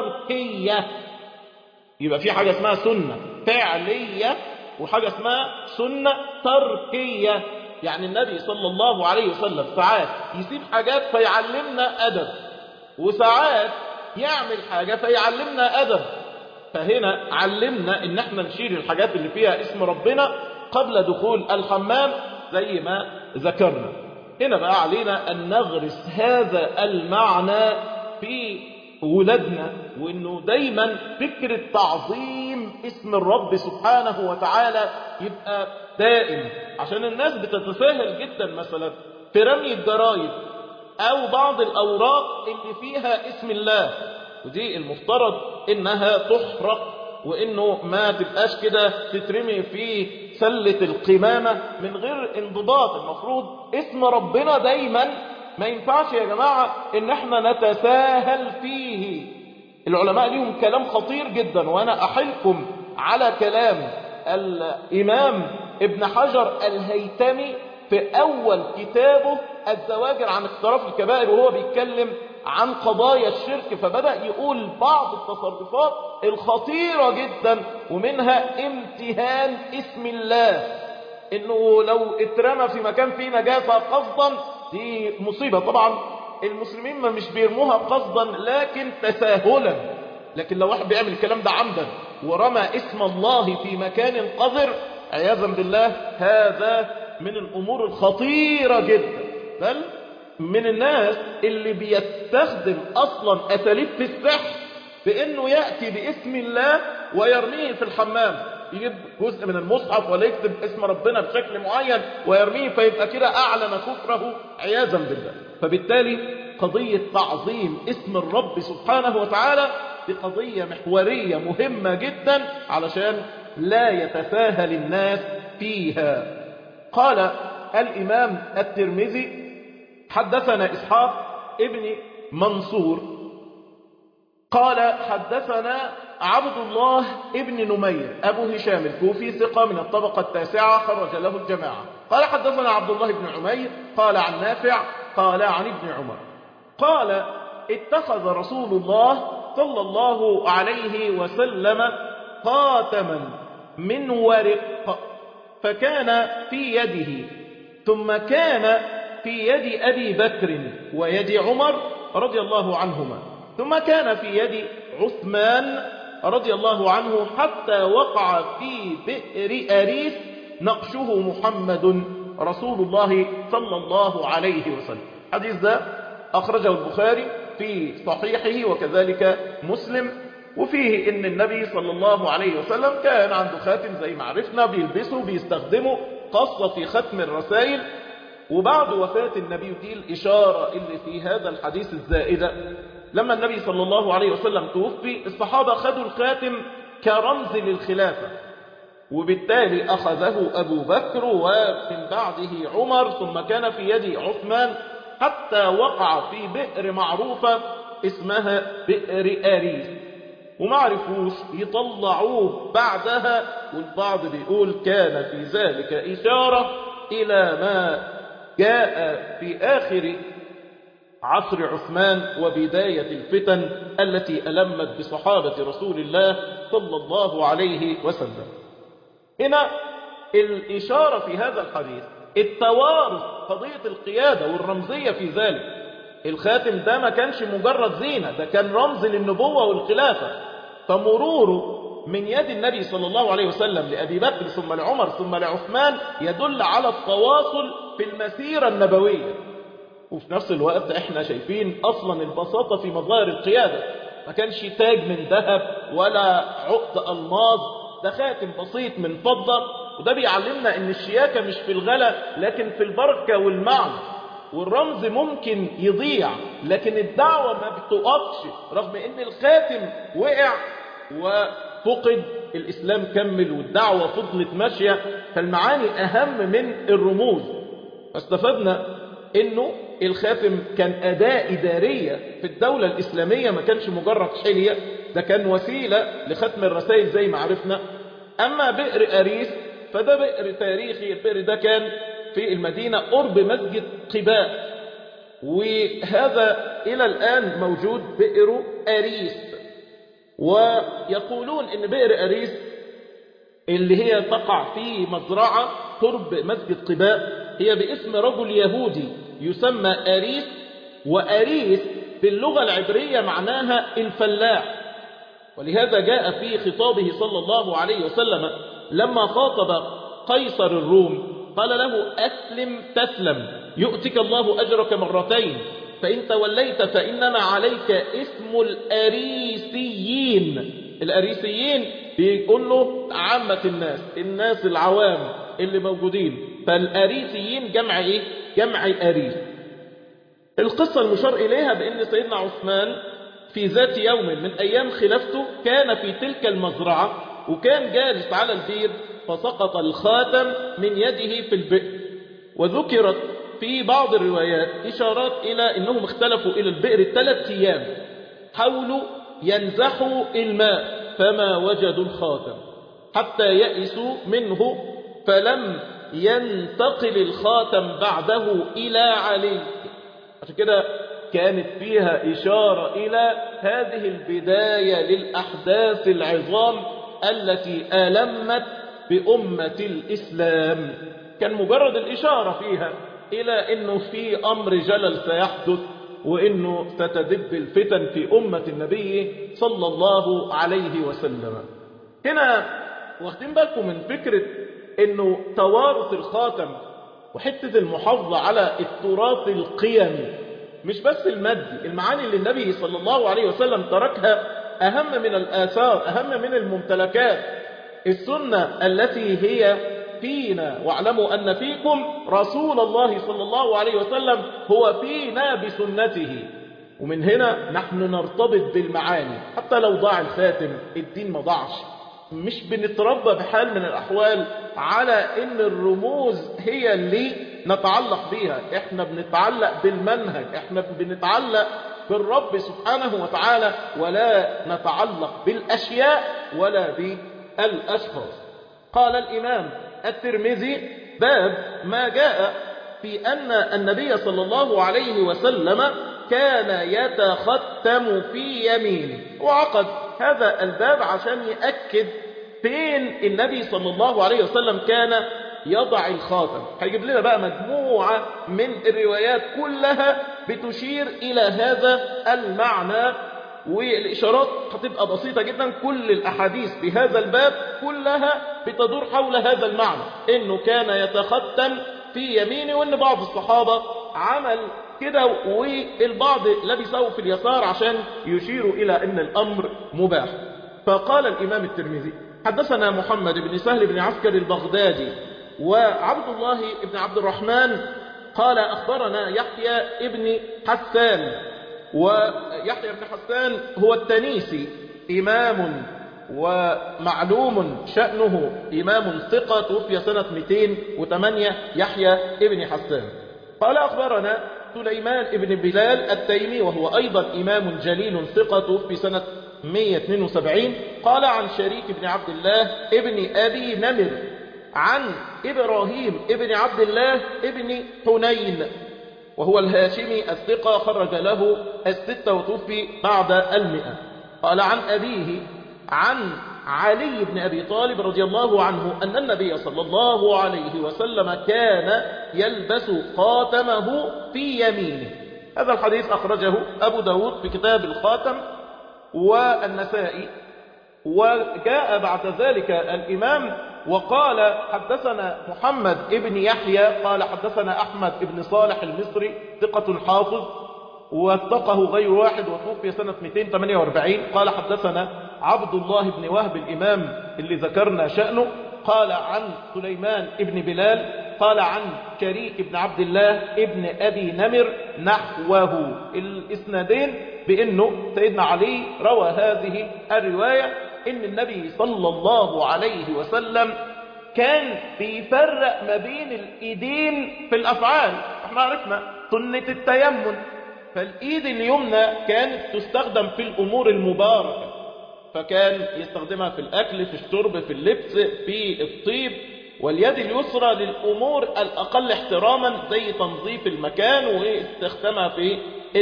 تركية يبقى في حاجة اسمها سنة فعلية وحاجة اسمها سنة تركية يعني النبي صلى الله عليه وسلم ساعات يسيب حاجات فيعلمنا أدب وساعات يعمل حاجة فيعلمنا أدب فهنا علمنا ان احنا نشيل الحاجات اللي فيها اسم ربنا قبل دخول الحمام زي ما ذكرنا هنا بقى علينا أن نغرس هذا المعنى في ولادنا وانه دايما فكرة تعظيم اسم الرب سبحانه وتعالى يبقى دائم عشان الناس بتتساهل جدا مثلا في رمي الجرايد او بعض الاوراق اللي فيها اسم الله ودي المفترض انها تحرق وانه ما تبقاش كده تترمي في سلة القمامة من غير انضباط المفروض اسم ربنا دايما ما ينفعش يا جماعة ان احنا نتساهل فيه العلماء ليهم كلام خطير جدا وانا احلكم على كلام الامام ابن حجر الهيتمي في اول كتابه الزواجر عن اقتراف الكبائر وهو بيتكلم عن قضايا الشرك فبدأ يقول بعض التصرفات الخطيرة جدا ومنها امتهان اسم الله انه لو اترمى في مكان فيه نجاسة قصدا دي مصيبة طبعا المسلمين ما مش بيرموها قصدا لكن تساهلا لكن لو واحد بيعمل الكلام ده عمدا ورمى اسم الله في مكان قذر عياذا بالله هذا من الامور الخطيرة جدا بل من الناس اللي بيستخدم اصلا اساليب في السحر بانه ياتي باسم الله ويرميه في الحمام يجيب جزء من المصحف ولا يكتب اسم ربنا بشكل معين ويرميه فيبقى كده اعلن كفره عياذا بالله فبالتالي قضيه تعظيم اسم الرب سبحانه وتعالى دي قضيه محوريه مهمه جدا علشان لا يتساهل الناس فيها قال الامام الترمذي حدثنا إسحاق ابن منصور قال حدثنا عبد الله ابن نمير أبو هشام الكوفي ثقة من الطبقة التاسعة خرج له الجماعة قال حدثنا عبد الله بن عمير قال عن نافع قال عن ابن عمر قال اتخذ رسول الله صلى الله عليه وسلم خاتما من ورق فكان في يده ثم كان في يد أبي بكر ويد عمر رضي الله عنهما ثم كان في يد عثمان رضي الله عنه حتى وقع في بئر أريس نقشه محمد رسول الله صلى الله عليه وسلم حديث ذا أخرجه البخاري في صحيحه وكذلك مسلم وفيه ان النبي صلى الله عليه وسلم كان عنده خاتم زي ما عرفنا بيلبسه بيستخدمه خاصة في ختم الرسائل وبعد وفاة النبي دي الإشارة اللي في هذا الحديث الزائدة لما النبي صلى الله عليه وسلم توفي الصحابة خدوا الخاتم كرمز للخلافة وبالتالي أخذه أبو بكر ومن بعده عمر ثم كان في يد عثمان حتى وقع في بئر معروفة اسمها بئر آريس وما عرفوش يطلعوه بعدها والبعض بيقول كان في ذلك إشارة إلى ما جاء في آخر عصر عثمان وبداية الفتن التي ألمت بصحابة رسول الله صلى الله عليه وسلم هنا الإشارة في هذا الحديث التوارث قضية القيادة والرمزية في ذلك الخاتم ده ما كانش مجرد زينة ده كان رمز للنبوة والخلافة فمروره من يد النبي صلى الله عليه وسلم لأبي بكر ثم لعمر ثم لعثمان يدل على التواصل في المسيرة النبوية وفي نفس الوقت احنا شايفين اصلا البساطة في مظاهر القيادة ما كانش تاج من ذهب ولا عقد الماظ ده خاتم بسيط من فضة وده بيعلمنا ان الشياكة مش في الغلا لكن في البركة والمعنى والرمز ممكن يضيع لكن الدعوة ما بتقفش رغم ان الخاتم وقع وفقد الاسلام كمل والدعوة فضلت ماشية فالمعاني اهم من الرموز فاستفدنا انه الخاتم كان اداة ادارية في الدولة الاسلامية ما كانش مجرد حلية ده كان وسيلة لختم الرسائل زي ما عرفنا اما بئر اريس فده بئر تاريخي البئر ده كان في المدينة قرب مسجد قباء وهذا إلى الآن موجود بئر أريس ويقولون إن بئر أريس اللي هي تقع في مزرعة قرب مسجد قباء هي باسم رجل يهودي يسمى أريس وأريس في اللغة العبرية معناها الفلاح ولهذا جاء في خطابه صلى الله عليه وسلم لما خاطب قيصر الروم قال له أسلم تسلم يؤتك الله أجرك مرتين فإن توليت فإنما عليك اسم الأريسيين الأريسيين بيقول له عامة الناس الناس العوام اللي موجودين فالأريسيين جمع إيه؟ جمع أريس القصة المشار إليها بأن سيدنا عثمان في ذات يوم من أيام خلافته كان في تلك المزرعة وكان جالس على البير فسقط الخاتم من يده في البئر وذكرت في بعض الروايات إشارات إلى أنهم اختلفوا إلى البئر ثلاث أيام حاولوا ينزحوا الماء فما وجدوا الخاتم حتى يئسوا منه فلم ينتقل الخاتم بعده إلى علي عشان كده كانت فيها إشارة إلى هذه البداية للأحداث العظام التي ألمت بأمة الإسلام كان مجرد الإشارة فيها إلى أنه في أمر جلل سيحدث وأنه ستدب الفتن في أمة النبي صلى الله عليه وسلم هنا واخدين بالكم من فكرة أنه توارث الخاتم وحتة المحافظة على التراث القيمي مش بس المادي المعاني اللي النبي صلى الله عليه وسلم تركها أهم من الآثار أهم من الممتلكات السنة التي هي فينا واعلموا أن فيكم رسول الله صلى الله عليه وسلم هو فينا بسنته ومن هنا نحن نرتبط بالمعاني حتى لو ضاع الخاتم الدين ما ضاعش مش بنتربى بحال من الأحوال على ان الرموز هي اللي نتعلق بيها احنا بنتعلق بالمنهج احنا بنتعلق بالرب سبحانه وتعالى ولا نتعلق بالأشياء ولا بالأشخاص قال الإمام الترمذي باب ما جاء في أن النبي صلى الله عليه وسلم كان يتختم في يمينه وعقد هذا الباب عشان يأكد فين النبي صلى الله عليه وسلم كان يضع الخاتم هيجيب لنا بقى مجموعة من الروايات كلها بتشير إلى هذا المعنى والإشارات هتبقى بسيطة جدا كل الأحاديث في هذا الباب كلها بتدور حول هذا المعنى إنه كان يتختم في يمينه وإن بعض الصحابة عمل كده والبعض لبسه في اليسار عشان يشيروا إلى أن الأمر مباح فقال الإمام الترمذي حدثنا محمد بن سهل بن عسكر البغدادي وعبد الله بن عبد الرحمن قال أخبرنا يحيى ابن حسان ويحيى بن حسان هو التنيسي إمام ومعلوم شأنه إمام ثقة توفي سنة 208 يحيى ابن حسان قال أخبرنا سليمان ابن بلال التيمي وهو أيضا إمام جليل ثقة توفي سنة 172 قال عن شريك بن عبد الله ابن أبي نمر عن إبراهيم ابن عبد الله ابن حنين وهو الهاشمي الثقة خرج له الستة وتوفي بعد المئة قال عن أبيه عن علي بن أبي طالب رضي الله عنه أن النبي صلى الله عليه وسلم كان يلبس خاتمه في يمينه هذا الحديث أخرجه أبو داود في كتاب الخاتم والنسائي وجاء بعد ذلك الإمام وقال حدثنا محمد ابن يحيى قال حدثنا أحمد ابن صالح المصري ثقة حافظ وثقه غير واحد وتوفي سنة 248 قال حدثنا عبد الله بن وهب الإمام اللي ذكرنا شأنه قال عن سليمان ابن بلال قال عن شريك بن عبد الله ابن أبي نمر نحوه الإسنادين بأنه سيدنا علي روى هذه الرواية إن النبي صلى الله عليه وسلم كان بيفرق ما بين الإيدين في الأفعال احنا عرفنا سنة التيمم فالإيد اليمنى كانت تستخدم في الأمور المباركة فكان يستخدمها في الأكل في الشرب في اللبس في الطيب واليد اليسرى للأمور الأقل احتراما زي تنظيف المكان واستخدامها في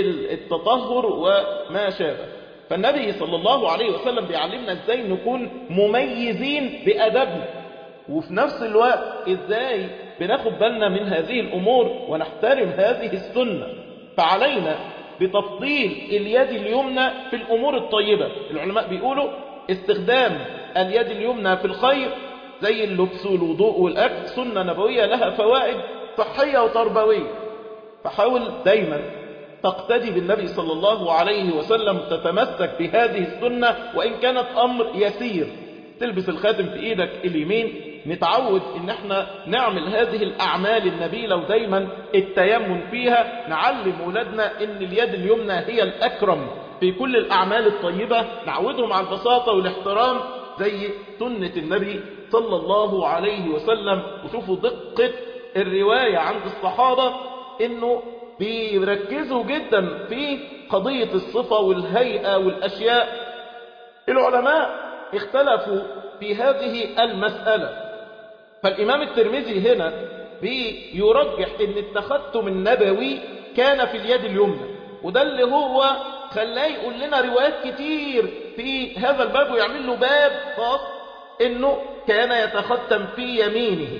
التطهر وما شابه فالنبي صلى الله عليه وسلم بيعلمنا ازاي نكون مميزين بأدبنا وفي نفس الوقت ازاي بناخد بالنا من هذه الأمور ونحترم هذه السنة فعلينا بتفضيل اليد اليمنى في الأمور الطيبة العلماء بيقولوا استخدام اليد اليمنى في الخير زي اللبس والوضوء والأكل سنة نبوية لها فوائد صحية وتربوية فحاول دايما تقتدي بالنبي صلى الله عليه وسلم تتمسك بهذه السنة وإن كانت أمر يسير تلبس الخاتم في إيدك اليمين نتعود ان احنا نعمل هذه الاعمال النبيلة ودايما التيمم فيها نعلم ولادنا ان اليد اليمنى هي الاكرم في كل الاعمال الطيبة نعودهم على البساطة والاحترام زي سنة النبي صلى الله عليه وسلم وشوفوا دقة الرواية عند الصحابة انه بيركزوا جدا في قضية الصفة والهيئة والاشياء العلماء اختلفوا في هذه المسألة فالإمام الترمذي هنا بيرجح ان التختم النبوي كان في اليد اليمنى وده اللي هو خلاه يقول لنا روايات كتير في هذا الباب ويعمل له باب خاص انه كان يتختم في يمينه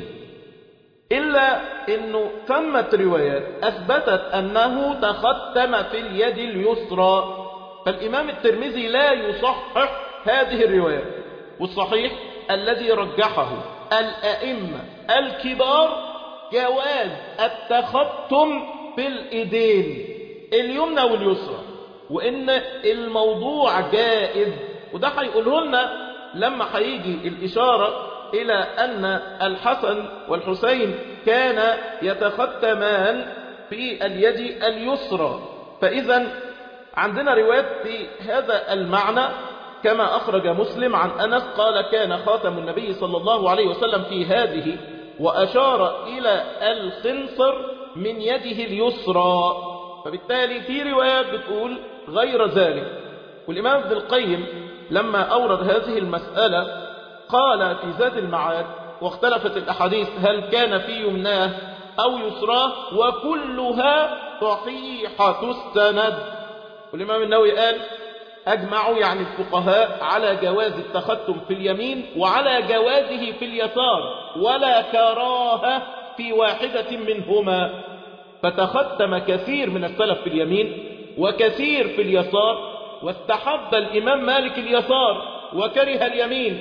إلا أنه ثمت روايات أثبتت أنه تختم في اليد اليسرى فالإمام الترمذي لا يصحح هذه الروايات والصحيح الذي رجحه الأئمة الكبار جواز التختم في الإيدين اليمنى واليسرى وإن الموضوع جائز وده هيقوله لنا لما هيجي الإشارة إلى أن الحسن والحسين كان يتختمان في اليد اليسرى فإذا عندنا روايات في هذا المعنى كما أخرج مسلم عن أنس قال كان خاتم النبي صلى الله عليه وسلم في هذه وأشار إلى الخنصر من يده اليسرى فبالتالي في روايات بتقول غير ذلك والإمام ابن القيم لما أورد هذه المسألة قال في زاد المعاد واختلفت الأحاديث هل كان في يمناه أو يسراه وكلها صحيحة السند والإمام النووي قال أجمعوا يعني الفقهاء على جواز التختم في اليمين وعلى جوازه في اليسار ولا كراهة في واحدة منهما فتختم كثير من السلف في اليمين وكثير في اليسار واستحب الإمام مالك اليسار وكره اليمين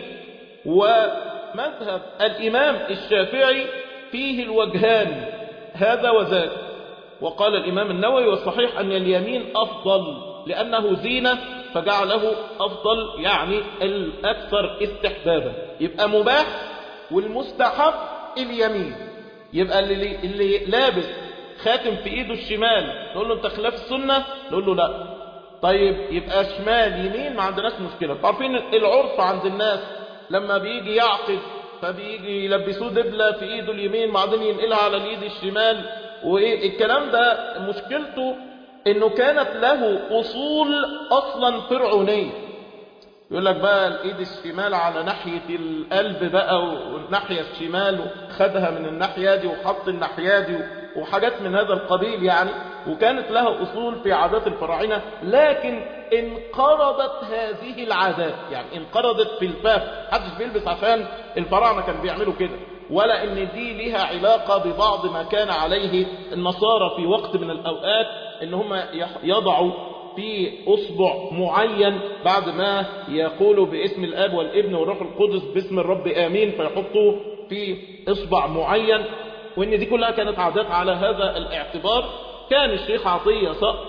ومذهب الإمام الشافعي فيه الوجهان هذا وذاك وقال الإمام النووي والصحيح أن اليمين أفضل لأنه زينة فجعله أفضل يعني الأكثر استحبابا يبقى مباح والمستحب اليمين يبقى اللي, اللي لابس خاتم في ايده الشمال نقول له انت خلاف السنة نقول له لا طيب يبقى شمال يمين ما عندناش مشكلة عارفين العرف عند الناس لما بيجي يعقد فبيجي يلبسوه دبلة في ايده اليمين بعدين ينقلها على اليد الشمال وايه الكلام ده مشكلته انه كانت له اصول اصلا فرعونية يقول لك بقى الايد الشمال على ناحية القلب بقى والناحية الشمال خدها من الناحية دي وحط الناحية دي وحاجات من هذا القبيل يعني وكانت لها أصول في عادات الفراعنة لكن انقرضت هذه العادات يعني انقرضت في الفاف محدش بيلبس عشان الفراعنة كانوا بيعملوا كده ولا ان دي لها علاقة ببعض ما كان عليه النصارى في وقت من الأوقات ان هم يضعوا في أصبع معين بعد ما يقولوا باسم الآب والابن والروح القدس باسم الرب آمين فيحطوا في إصبع معين وإن دي كلها كانت عادات على هذا الاعتبار كان الشيخ عطية صقر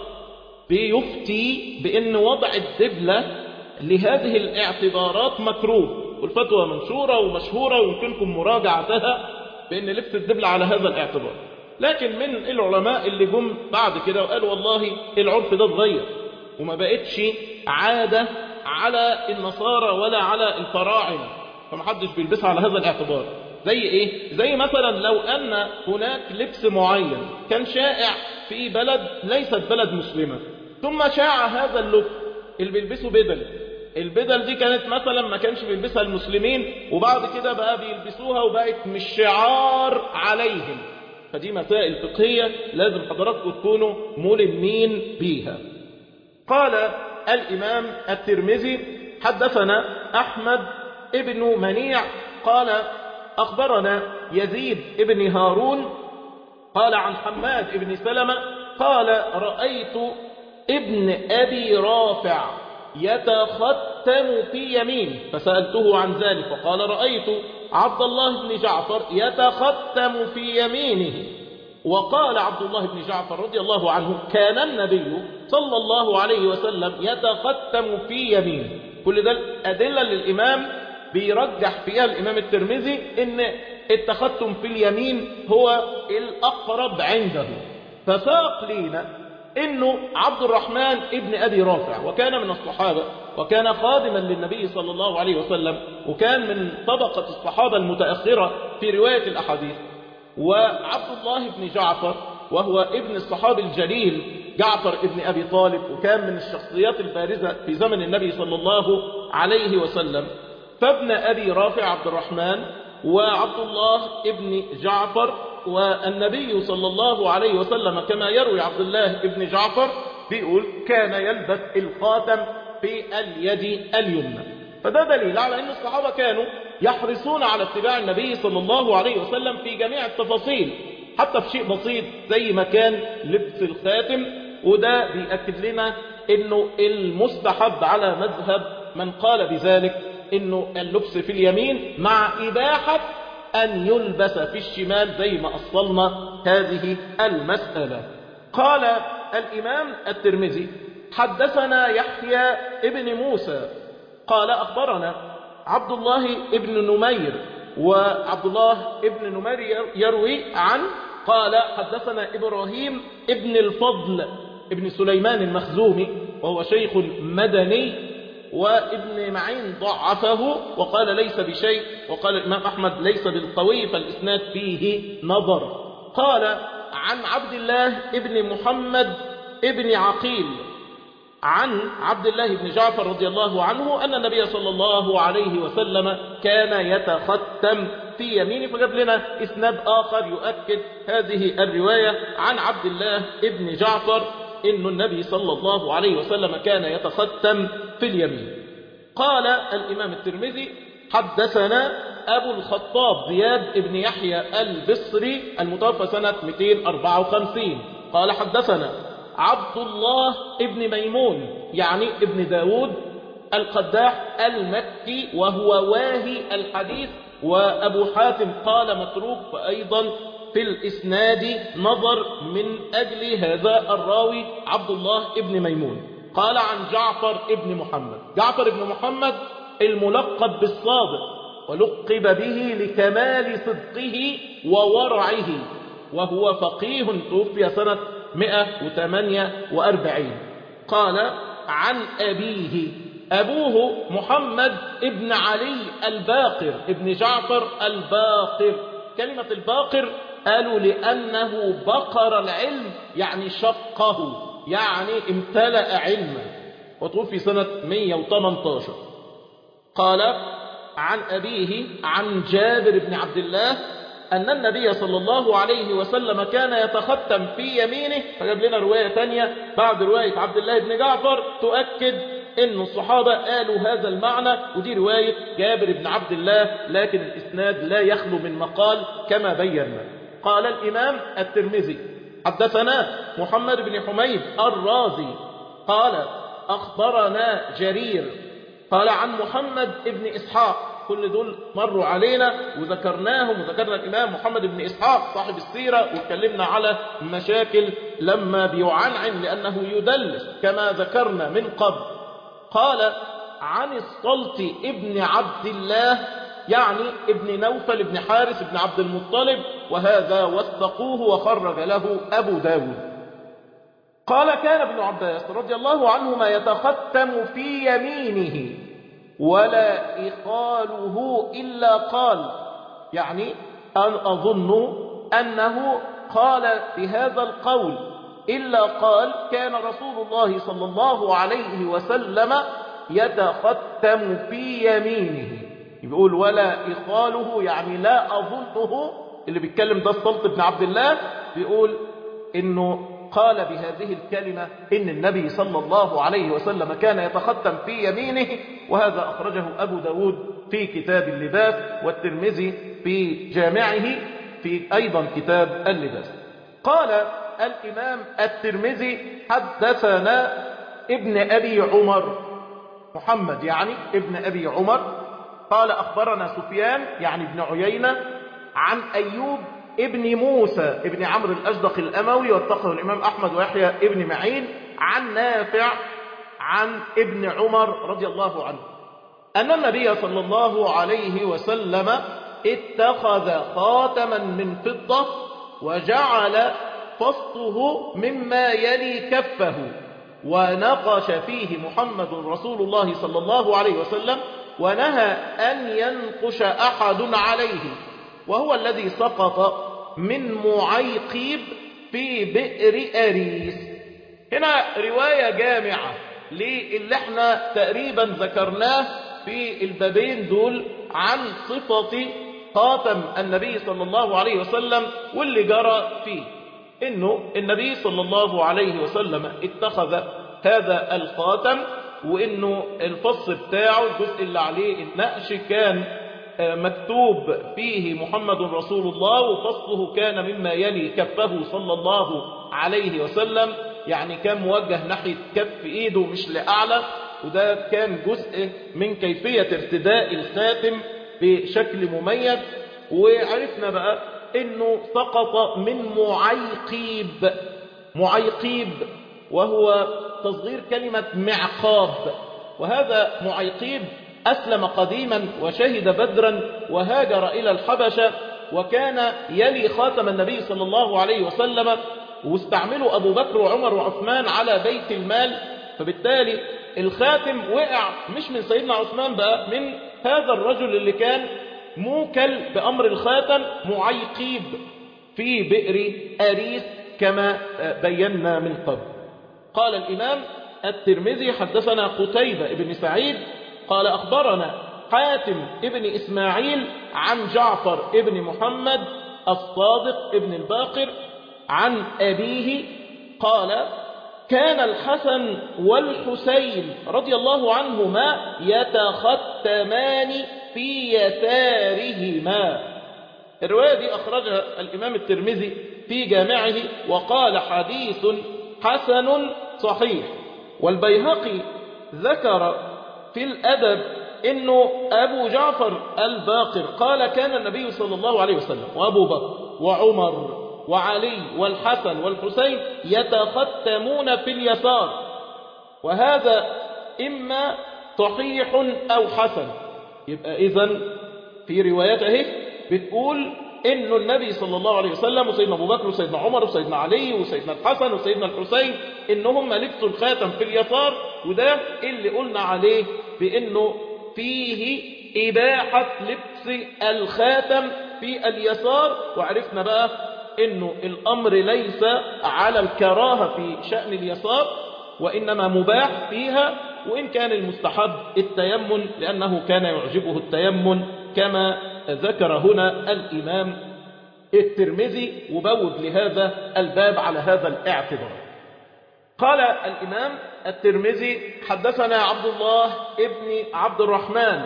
بيفتي بأن وضع الدبلة لهذه الاعتبارات مكروه والفتوى منشورة ومشهورة ويمكنكم مراجعتها بأن لبس الدبلة على هذا الاعتبار لكن من العلماء اللي جم بعد كده وقالوا والله العرف ده اتغير وما بقتش عادة على النصارى ولا على الفراعنة فمحدش بيلبسها على هذا الاعتبار زي ايه زي مثلا لو ان هناك لبس معين كان شائع في بلد ليست بلد مسلمة ثم شاع هذا اللبس اللي بيلبسوا بدل البدل دي كانت مثلا ما كانش بيلبسها المسلمين وبعد كده بقى بيلبسوها وبقت مش شعار عليهم فدي مسائل فقهية لازم حضراتكم تكونوا ملمين بيها قال الإمام الترمذي حدثنا أحمد ابن منيع قال أخبرنا يزيد ابن هارون قال عن حماد ابن سلمة قال رأيت ابن أبي رافع يتختم في يمين فسألته عن ذلك فقال رأيت عبد الله بن جعفر يتختم في يمينه وقال عبد الله بن جعفر رضي الله عنه كان النبي صلى الله عليه وسلم يتختم في يمينه كل ده أدلة للإمام بيرجح فيها الإمام الترمذي إن التختم في اليمين هو الأقرب عنده فساق لينا إنه عبد الرحمن ابن أبي رافع وكان من الصحابة وكان خادما للنبي صلى الله عليه وسلم وكان من طبقة الصحابة المتأخرة في رواية الأحاديث وعبد الله بن جعفر وهو ابن الصحابي الجليل جعفر ابن أبي طالب وكان من الشخصيات البارزة في زمن النبي صلى الله عليه وسلم فابن أبي رافع عبد الرحمن وعبد الله ابن جعفر والنبي صلى الله عليه وسلم كما يروي عبد الله ابن جعفر بيقول كان يلبس الخاتم في اليد اليمنى فده دليل على أن الصحابة كانوا يحرصون على اتباع النبي صلى الله عليه وسلم في جميع التفاصيل حتى في شيء بسيط زي ما كان لبس الخاتم وده بيأكد لنا انه المستحب على مذهب من قال بذلك انه اللبس في اليمين مع اباحة ان يلبس في الشمال زي ما اصلنا هذه المسألة قال الامام الترمذي حدثنا يحيى ابن موسى قال اخبرنا عبد الله ابن نمير وعبد الله ابن نمير يروي عن قال حدثنا إبراهيم ابن الفضل ابن سليمان المخزومي وهو شيخ مدني وابن معين ضعفه وقال ليس بشيء وقال الإمام أحمد ليس بالقوي فالإسناد فيه نظر قال عن عبد الله ابن محمد ابن عقيل عن عبد الله بن جعفر رضي الله عنه أن النبي صلى الله عليه وسلم كان يتختم في يمينه فجاب لنا إسناد آخر يؤكد هذه الرواية عن عبد الله بن جعفر إن النبي صلى الله عليه وسلم كان يتختم في اليمين قال الإمام الترمذي حدثنا أبو الخطاب زياد بن يحيى البصري المتوفى سنة 254 قال حدثنا عبد الله ابن ميمون يعني ابن داود القداح المكي وهو واهي الحديث وأبو حاتم قال متروك فأيضا في الإسناد نظر من أجل هذا الراوي عبد الله ابن ميمون قال عن جعفر ابن محمد جعفر ابن محمد الملقب بالصادق ولقب به لكمال صدقه وورعه وهو فقيه توفي سنة 148 قال عن أبيه أبوه محمد ابن علي الباقر ابن جعفر الباقر كلمة الباقر قالوا لأنه بقر العلم يعني شقه يعني امتلأ علما وتوفي سنة 118 قال عن أبيه عن جابر بن عبد الله أن النبي صلى الله عليه وسلم كان يتختم في يمينه فجاب لنا رواية تانية بعد رواية عبد الله بن جعفر تؤكد أن الصحابة قالوا هذا المعنى ودي رواية جابر بن عبد الله لكن الإسناد لا يخلو من مقال كما بينا قال الإمام الترمذي حدثنا محمد بن حميد الرازي قال أخبرنا جرير قال عن محمد بن إسحاق كل دول مروا علينا وذكرناهم وذكرنا الإمام محمد بن إسحاق صاحب السيرة واتكلمنا على مشاكل لما بيعنعن لأنه يدلس كما ذكرنا من قبل قال عن الصلت ابن عبد الله يعني ابن نوفل ابن حارث ابن عبد المطلب وهذا وثقوه وخرج له أبو داود قال كان ابن عباس رضي الله عنهما يتختم في يمينه ولا إخاله إلا قال يعني أن أظن أنه قال بهذا القول إلا قال كان رسول الله صلى الله عليه وسلم يتختم في يمينه بيقول ولا إخاله يعني لا أظنه اللي بيتكلم ده السلط بن عبد الله بيقول إنه قال بهذه الكلمة إن النبي صلى الله عليه وسلم كان يتختم في يمينه وهذا أخرجه أبو داود في كتاب اللباس والترمذي في جامعه في أيضا كتاب اللباس قال الإمام الترمذي حدثنا ابن أبي عمر محمد يعني ابن أبي عمر قال أخبرنا سفيان يعني ابن عيينة عن أيوب ابن موسى ابن عمرو الأجدق الأموي واتقه الإمام أحمد ويحيى ابن معين عن نافع عن ابن عمر رضي الله عنه أن النبي صلى الله عليه وسلم اتخذ خاتما من فضة وجعل فصه مما يلي كفه ونقش فيه محمد رسول الله صلى الله عليه وسلم ونهى أن ينقش أحد عليه وهو الذي سقط من معيقيب في بئر أريس هنا رواية جامعة للي احنا تقريبا ذكرناه في البابين دول عن صفة خاتم النبي صلى الله عليه وسلم واللي جرى فيه انه النبي صلى الله عليه وسلم اتخذ هذا الخاتم وانه الفص بتاعه الجزء اللي عليه النقش كان مكتوب فيه محمد رسول الله وفصله كان مما يلي كفه صلى الله عليه وسلم يعني كان موجه ناحية كف ايده مش لأعلى وده كان جزء من كيفية ارتداء الخاتم بشكل مميز وعرفنا بقى انه سقط من معيقيب معيقيب وهو تصغير كلمة معقاب وهذا معيقيب أسلم قديما وشهد بدرا وهاجر إلى الحبشة وكان يلي خاتم النبي صلى الله عليه وسلم واستعملوا أبو بكر وعمر وعثمان على بيت المال فبالتالي الخاتم وقع مش من سيدنا عثمان بقى من هذا الرجل اللي كان موكل بأمر الخاتم معيقيب في بئر أريس كما بينا من قبل قال الإمام الترمذي حدثنا قتيبة بن سعيد قال أخبرنا حاتم ابن إسماعيل عن جعفر ابن محمد الصادق ابن الباقر عن أبيه قال كان الحسن والحسين رضي الله عنهما يتختمان في يسارهما الرواية دي أخرجها الإمام الترمذي في جامعه وقال حديث حسن صحيح والبيهقي ذكر في الأدب إنه أبو جعفر الباقر قال كان النبي صلى الله عليه وسلم وأبو بكر وعمر وعلي والحسن والحسين يتختمون في اليسار وهذا إما صحيح أو حسن يبقى إذن في روايته بتقول إنه النبي صلى الله عليه وسلم وسيدنا أبو بكر وسيدنا عمر وسيدنا علي وسيدنا الحسن وسيدنا الحسين إنهم لبسوا الخاتم في اليسار وده اللي قلنا عليه بإنه فيه إباحة لبس الخاتم في اليسار وعرفنا بقى إنه الأمر ليس على الكراهة في شأن اليسار وإنما مباح فيها وإن كان المستحب التيمن لأنه كان يعجبه التيمن كما ذكر هنا الإمام الترمذي وبوب لهذا الباب على هذا الاعتبار قال الإمام الترمذي حدثنا عبد الله ابن عبد الرحمن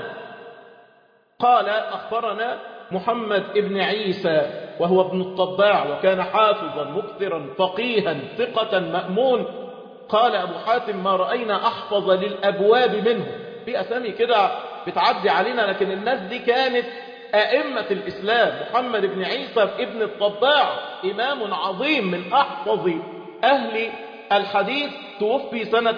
قال أخبرنا محمد ابن عيسى وهو ابن الطباع وكان حافظا مكثرا فقيها ثقة مأمون قال أبو حاتم ما رأينا أحفظ للأبواب منه في أسامي كده بتعدي علينا لكن الناس دي كانت أئمة الإسلام محمد بن عيسى ابن الطباع إمام عظيم من أحفظ أهل الحديث توفي سنة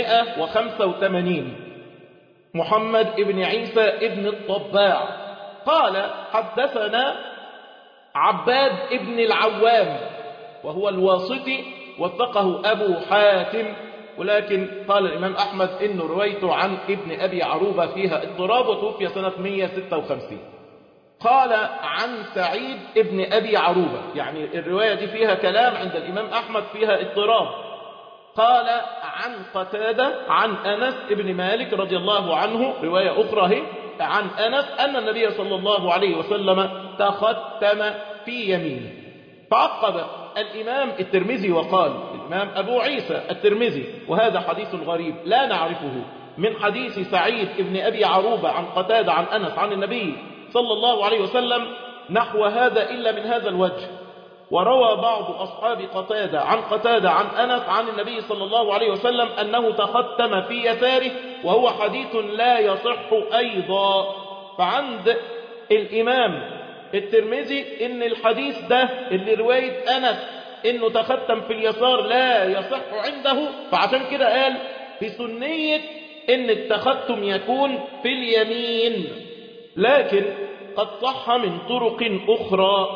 185 محمد بن عيسى ابن الطباع قال حدثنا عباد ابن العوام وهو الواسطي وثقه أبو حاتم ولكن قال الإمام أحمد إن رويته عن ابن أبي عروبة فيها اضطراب وتوفي سنة 156 قال عن سعيد ابن أبي عروبة يعني الرواية دي فيها كلام عند الإمام أحمد فيها اضطراب قال عن قتادة عن أنس ابن مالك رضي الله عنه رواية أخرى هي عن أنس أن النبي صلى الله عليه وسلم تختم في يمينه فعقب الإمام الترمذي وقال الإمام أبو عيسى الترمذي وهذا حديث غريب لا نعرفه من حديث سعيد ابن أبي عروبة عن قتادة عن أنس عن النبي صلى الله عليه وسلم نحو هذا إلا من هذا الوجه وروى بعض أصحاب قتادة عن قتادة عن أنس عن النبي صلى الله عليه وسلم أنه تختم في يساره وهو حديث لا يصح أيضا فعند الإمام الترمذي إن الحديث ده اللي رواية أنس إنه تختم في اليسار لا يصح عنده فعشان كده قال بسنية إن التختم يكون في اليمين لكن قد صح من طرق أخرى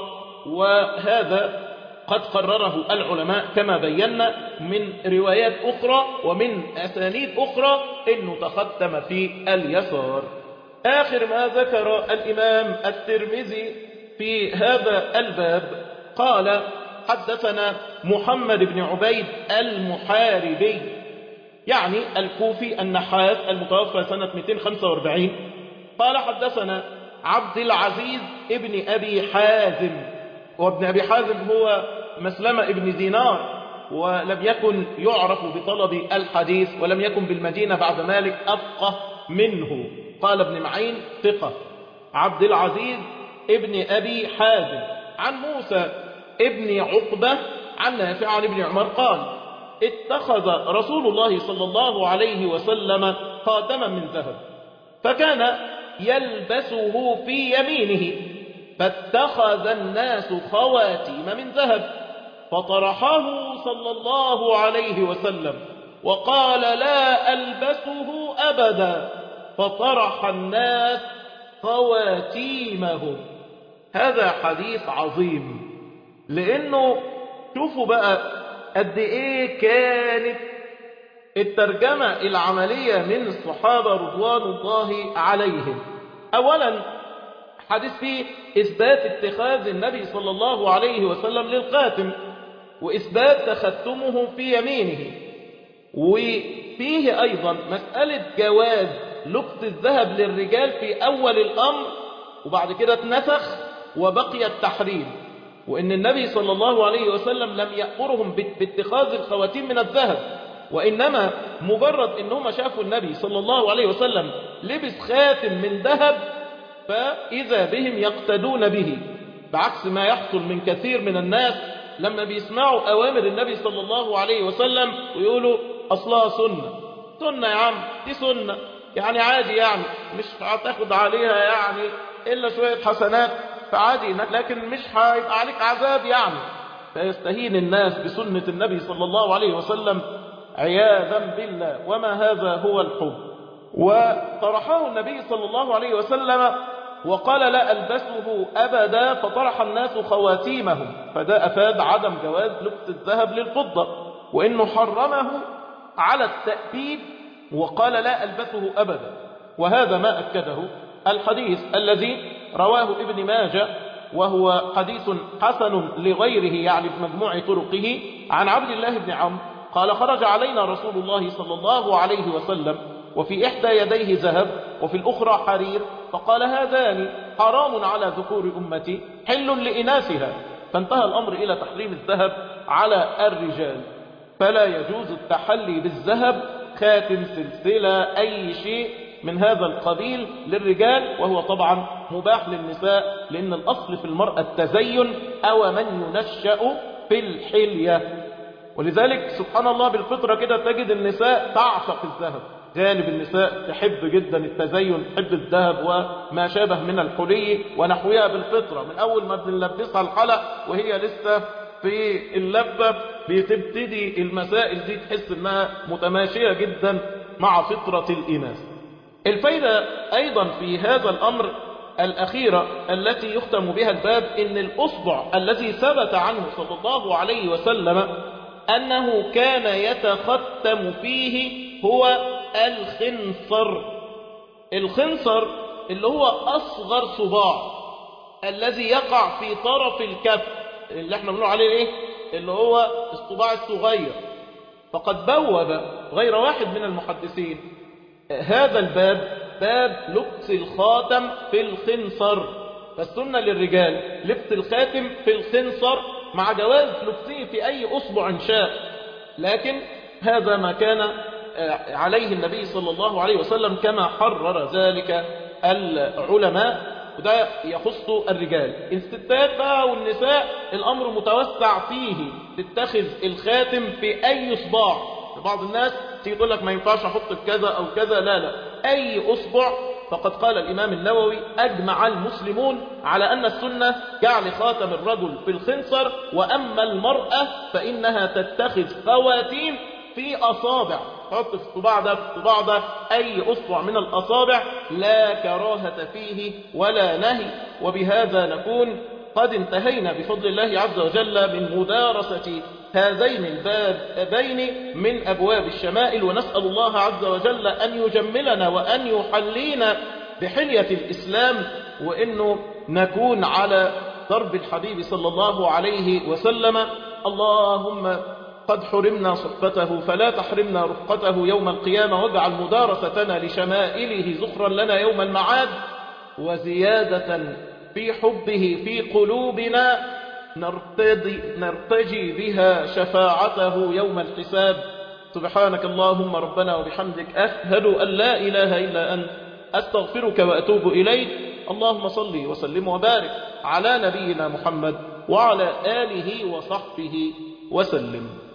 وهذا قد قرره العلماء كما بينا من روايات أخرى ومن أسانيد أخرى إنه تختم في اليسار آخر ما ذكر الإمام الترمذي في هذا الباب قال حدثنا محمد بن عبيد المحاربي يعني الكوفي النحاس المتوفى سنة 245 قال حدثنا عبد العزيز ابن أبي حازم وابن أبي حازم هو مسلمة ابن دينار ولم يكن يعرف بطلب الحديث ولم يكن بالمدينة بعد مالك أفقه منه قال ابن معين ثقة عبد العزيز ابن أبي حازم عن موسى ابن عقبة عن نافع عن ابن عمر قال اتخذ رسول الله صلى الله عليه وسلم خاتما من ذهب فكان يلبسه في يمينه فاتخذ الناس خواتيم من ذهب فطرحه صلى الله عليه وسلم وقال لا ألبسه أبدا فطرح الناس خواتيمهم هذا حديث عظيم لأنه شوفوا بقى قد إيه كانت الترجمة العملية من الصحابة رضوان الله عليهم أولا حديث فيه إثبات اتخاذ النبي صلى الله عليه وسلم للخاتم وإثبات تختمه في يمينه وفيه أيضا مسألة جواز لقط الذهب للرجال في أول الأمر وبعد كده اتنسخ وبقي التحريم وإن النبي صلى الله عليه وسلم لم يأمرهم باتخاذ الخواتيم من الذهب وإنما مجرد إنهم شافوا النبي صلى الله عليه وسلم لبس خاتم من ذهب فإذا بهم يقتدون به بعكس ما يحصل من كثير من الناس لما بيسمعوا أوامر النبي صلى الله عليه وسلم ويقولوا أصلها سنة سنة يا عم دي سنة يعني عادي يعني مش هتاخد عليها يعني إلا شوية حسنات فعادي انك لكن مش هيبقى عليك عذاب يعني فيستهين الناس بسنة النبي صلى الله عليه وسلم عياذا بالله وما هذا هو الحب وطرحه النبي صلى الله عليه وسلم وقال لا ألبسه أبدا فطرح الناس خواتيمهم فده أفاد عدم جواز لبس الذهب للفضة وإنه حرمه على التأبيد وقال لا ألبسه أبدا وهذا ما أكده الحديث الذي رواه ابن ماجه وهو حديث حسن لغيره يعني في مجموع طرقه عن عبد الله بن عمرو قال خرج علينا رسول الله صلى الله عليه وسلم وفي إحدى يديه ذهب وفي الأخرى حرير فقال هذان حرام على ذكور أمتي حل لإناثها فانتهى الأمر إلى تحريم الذهب على الرجال فلا يجوز التحلي بالذهب خاتم سلسلة أي شيء من هذا القبيل للرجال وهو طبعا مباح للنساء لأن الأصل في المرأة التزين أو من ينشأ في الحلية ولذلك سبحان الله بالفطرة كده تجد النساء تعشق الذهب غالب النساء تحب جدا التزين تحب الذهب وما شابه من الحلي ونحوها بالفطرة من أول ما بنلبسها الحلق وهي لسه في اللبة بتبتدي المسائل دي تحس انها متماشية جدا مع فطرة الإناث الفايدة أيضا في هذا الأمر الأخيرة التي يختم بها الباب إن الأصبع الذي ثبت عنه صلى الله عليه وسلم أنه كان يتختم فيه هو الخنصر الخنصر اللي هو أصغر صباع الذي يقع في طرف الكف اللي احنا بنقول عليه ايه اللي هو الصباع الصغير فقد بوب غير واحد من المحدثين هذا الباب باب لبس الخاتم في الخنصر فالسنة للرجال لبس الخاتم في الخنصر مع جواز لبسه في أي أصبع شاء لكن هذا ما كان عليه النبي صلى الله عليه وسلم كما حرر ذلك العلماء وده يخص الرجال الستات بقى والنساء الأمر متوسع فيه تتخذ الخاتم في أي صباع بعض الناس تيجي تقول لك ما ينفعش احط كذا او كذا لا لا اي اصبع فقد قال الامام النووي اجمع المسلمون على ان السنه جعل خاتم الرجل في الخنصر واما المراه فانها تتخذ خواتيم في اصابع تحط في الصباع ده في الصباع ده اي اصبع من الاصابع لا كراهه فيه ولا نهي وبهذا نكون قد انتهينا بفضل الله عز وجل من مدارسة هذين البابين من أبواب الشمائل ونسأل الله عز وجل أن يجملنا وأن يحلينا بحلية الإسلام وإنه نكون على درب الحبيب صلى الله عليه وسلم اللهم قد حرمنا صحبته فلا تحرمنا رفقته يوم القيامة واجعل مدارستنا لشمائله زخرا لنا يوم المعاد وزيادة في حبه في قلوبنا نرتدي, نرتجي بها شفاعته يوم الحساب سبحانك اللهم ربنا وبحمدك أشهد أن لا إله إلا أنت أستغفرك وأتوب إليك اللهم صل وسلم وبارك على نبينا محمد وعلى آله وصحبه وسلم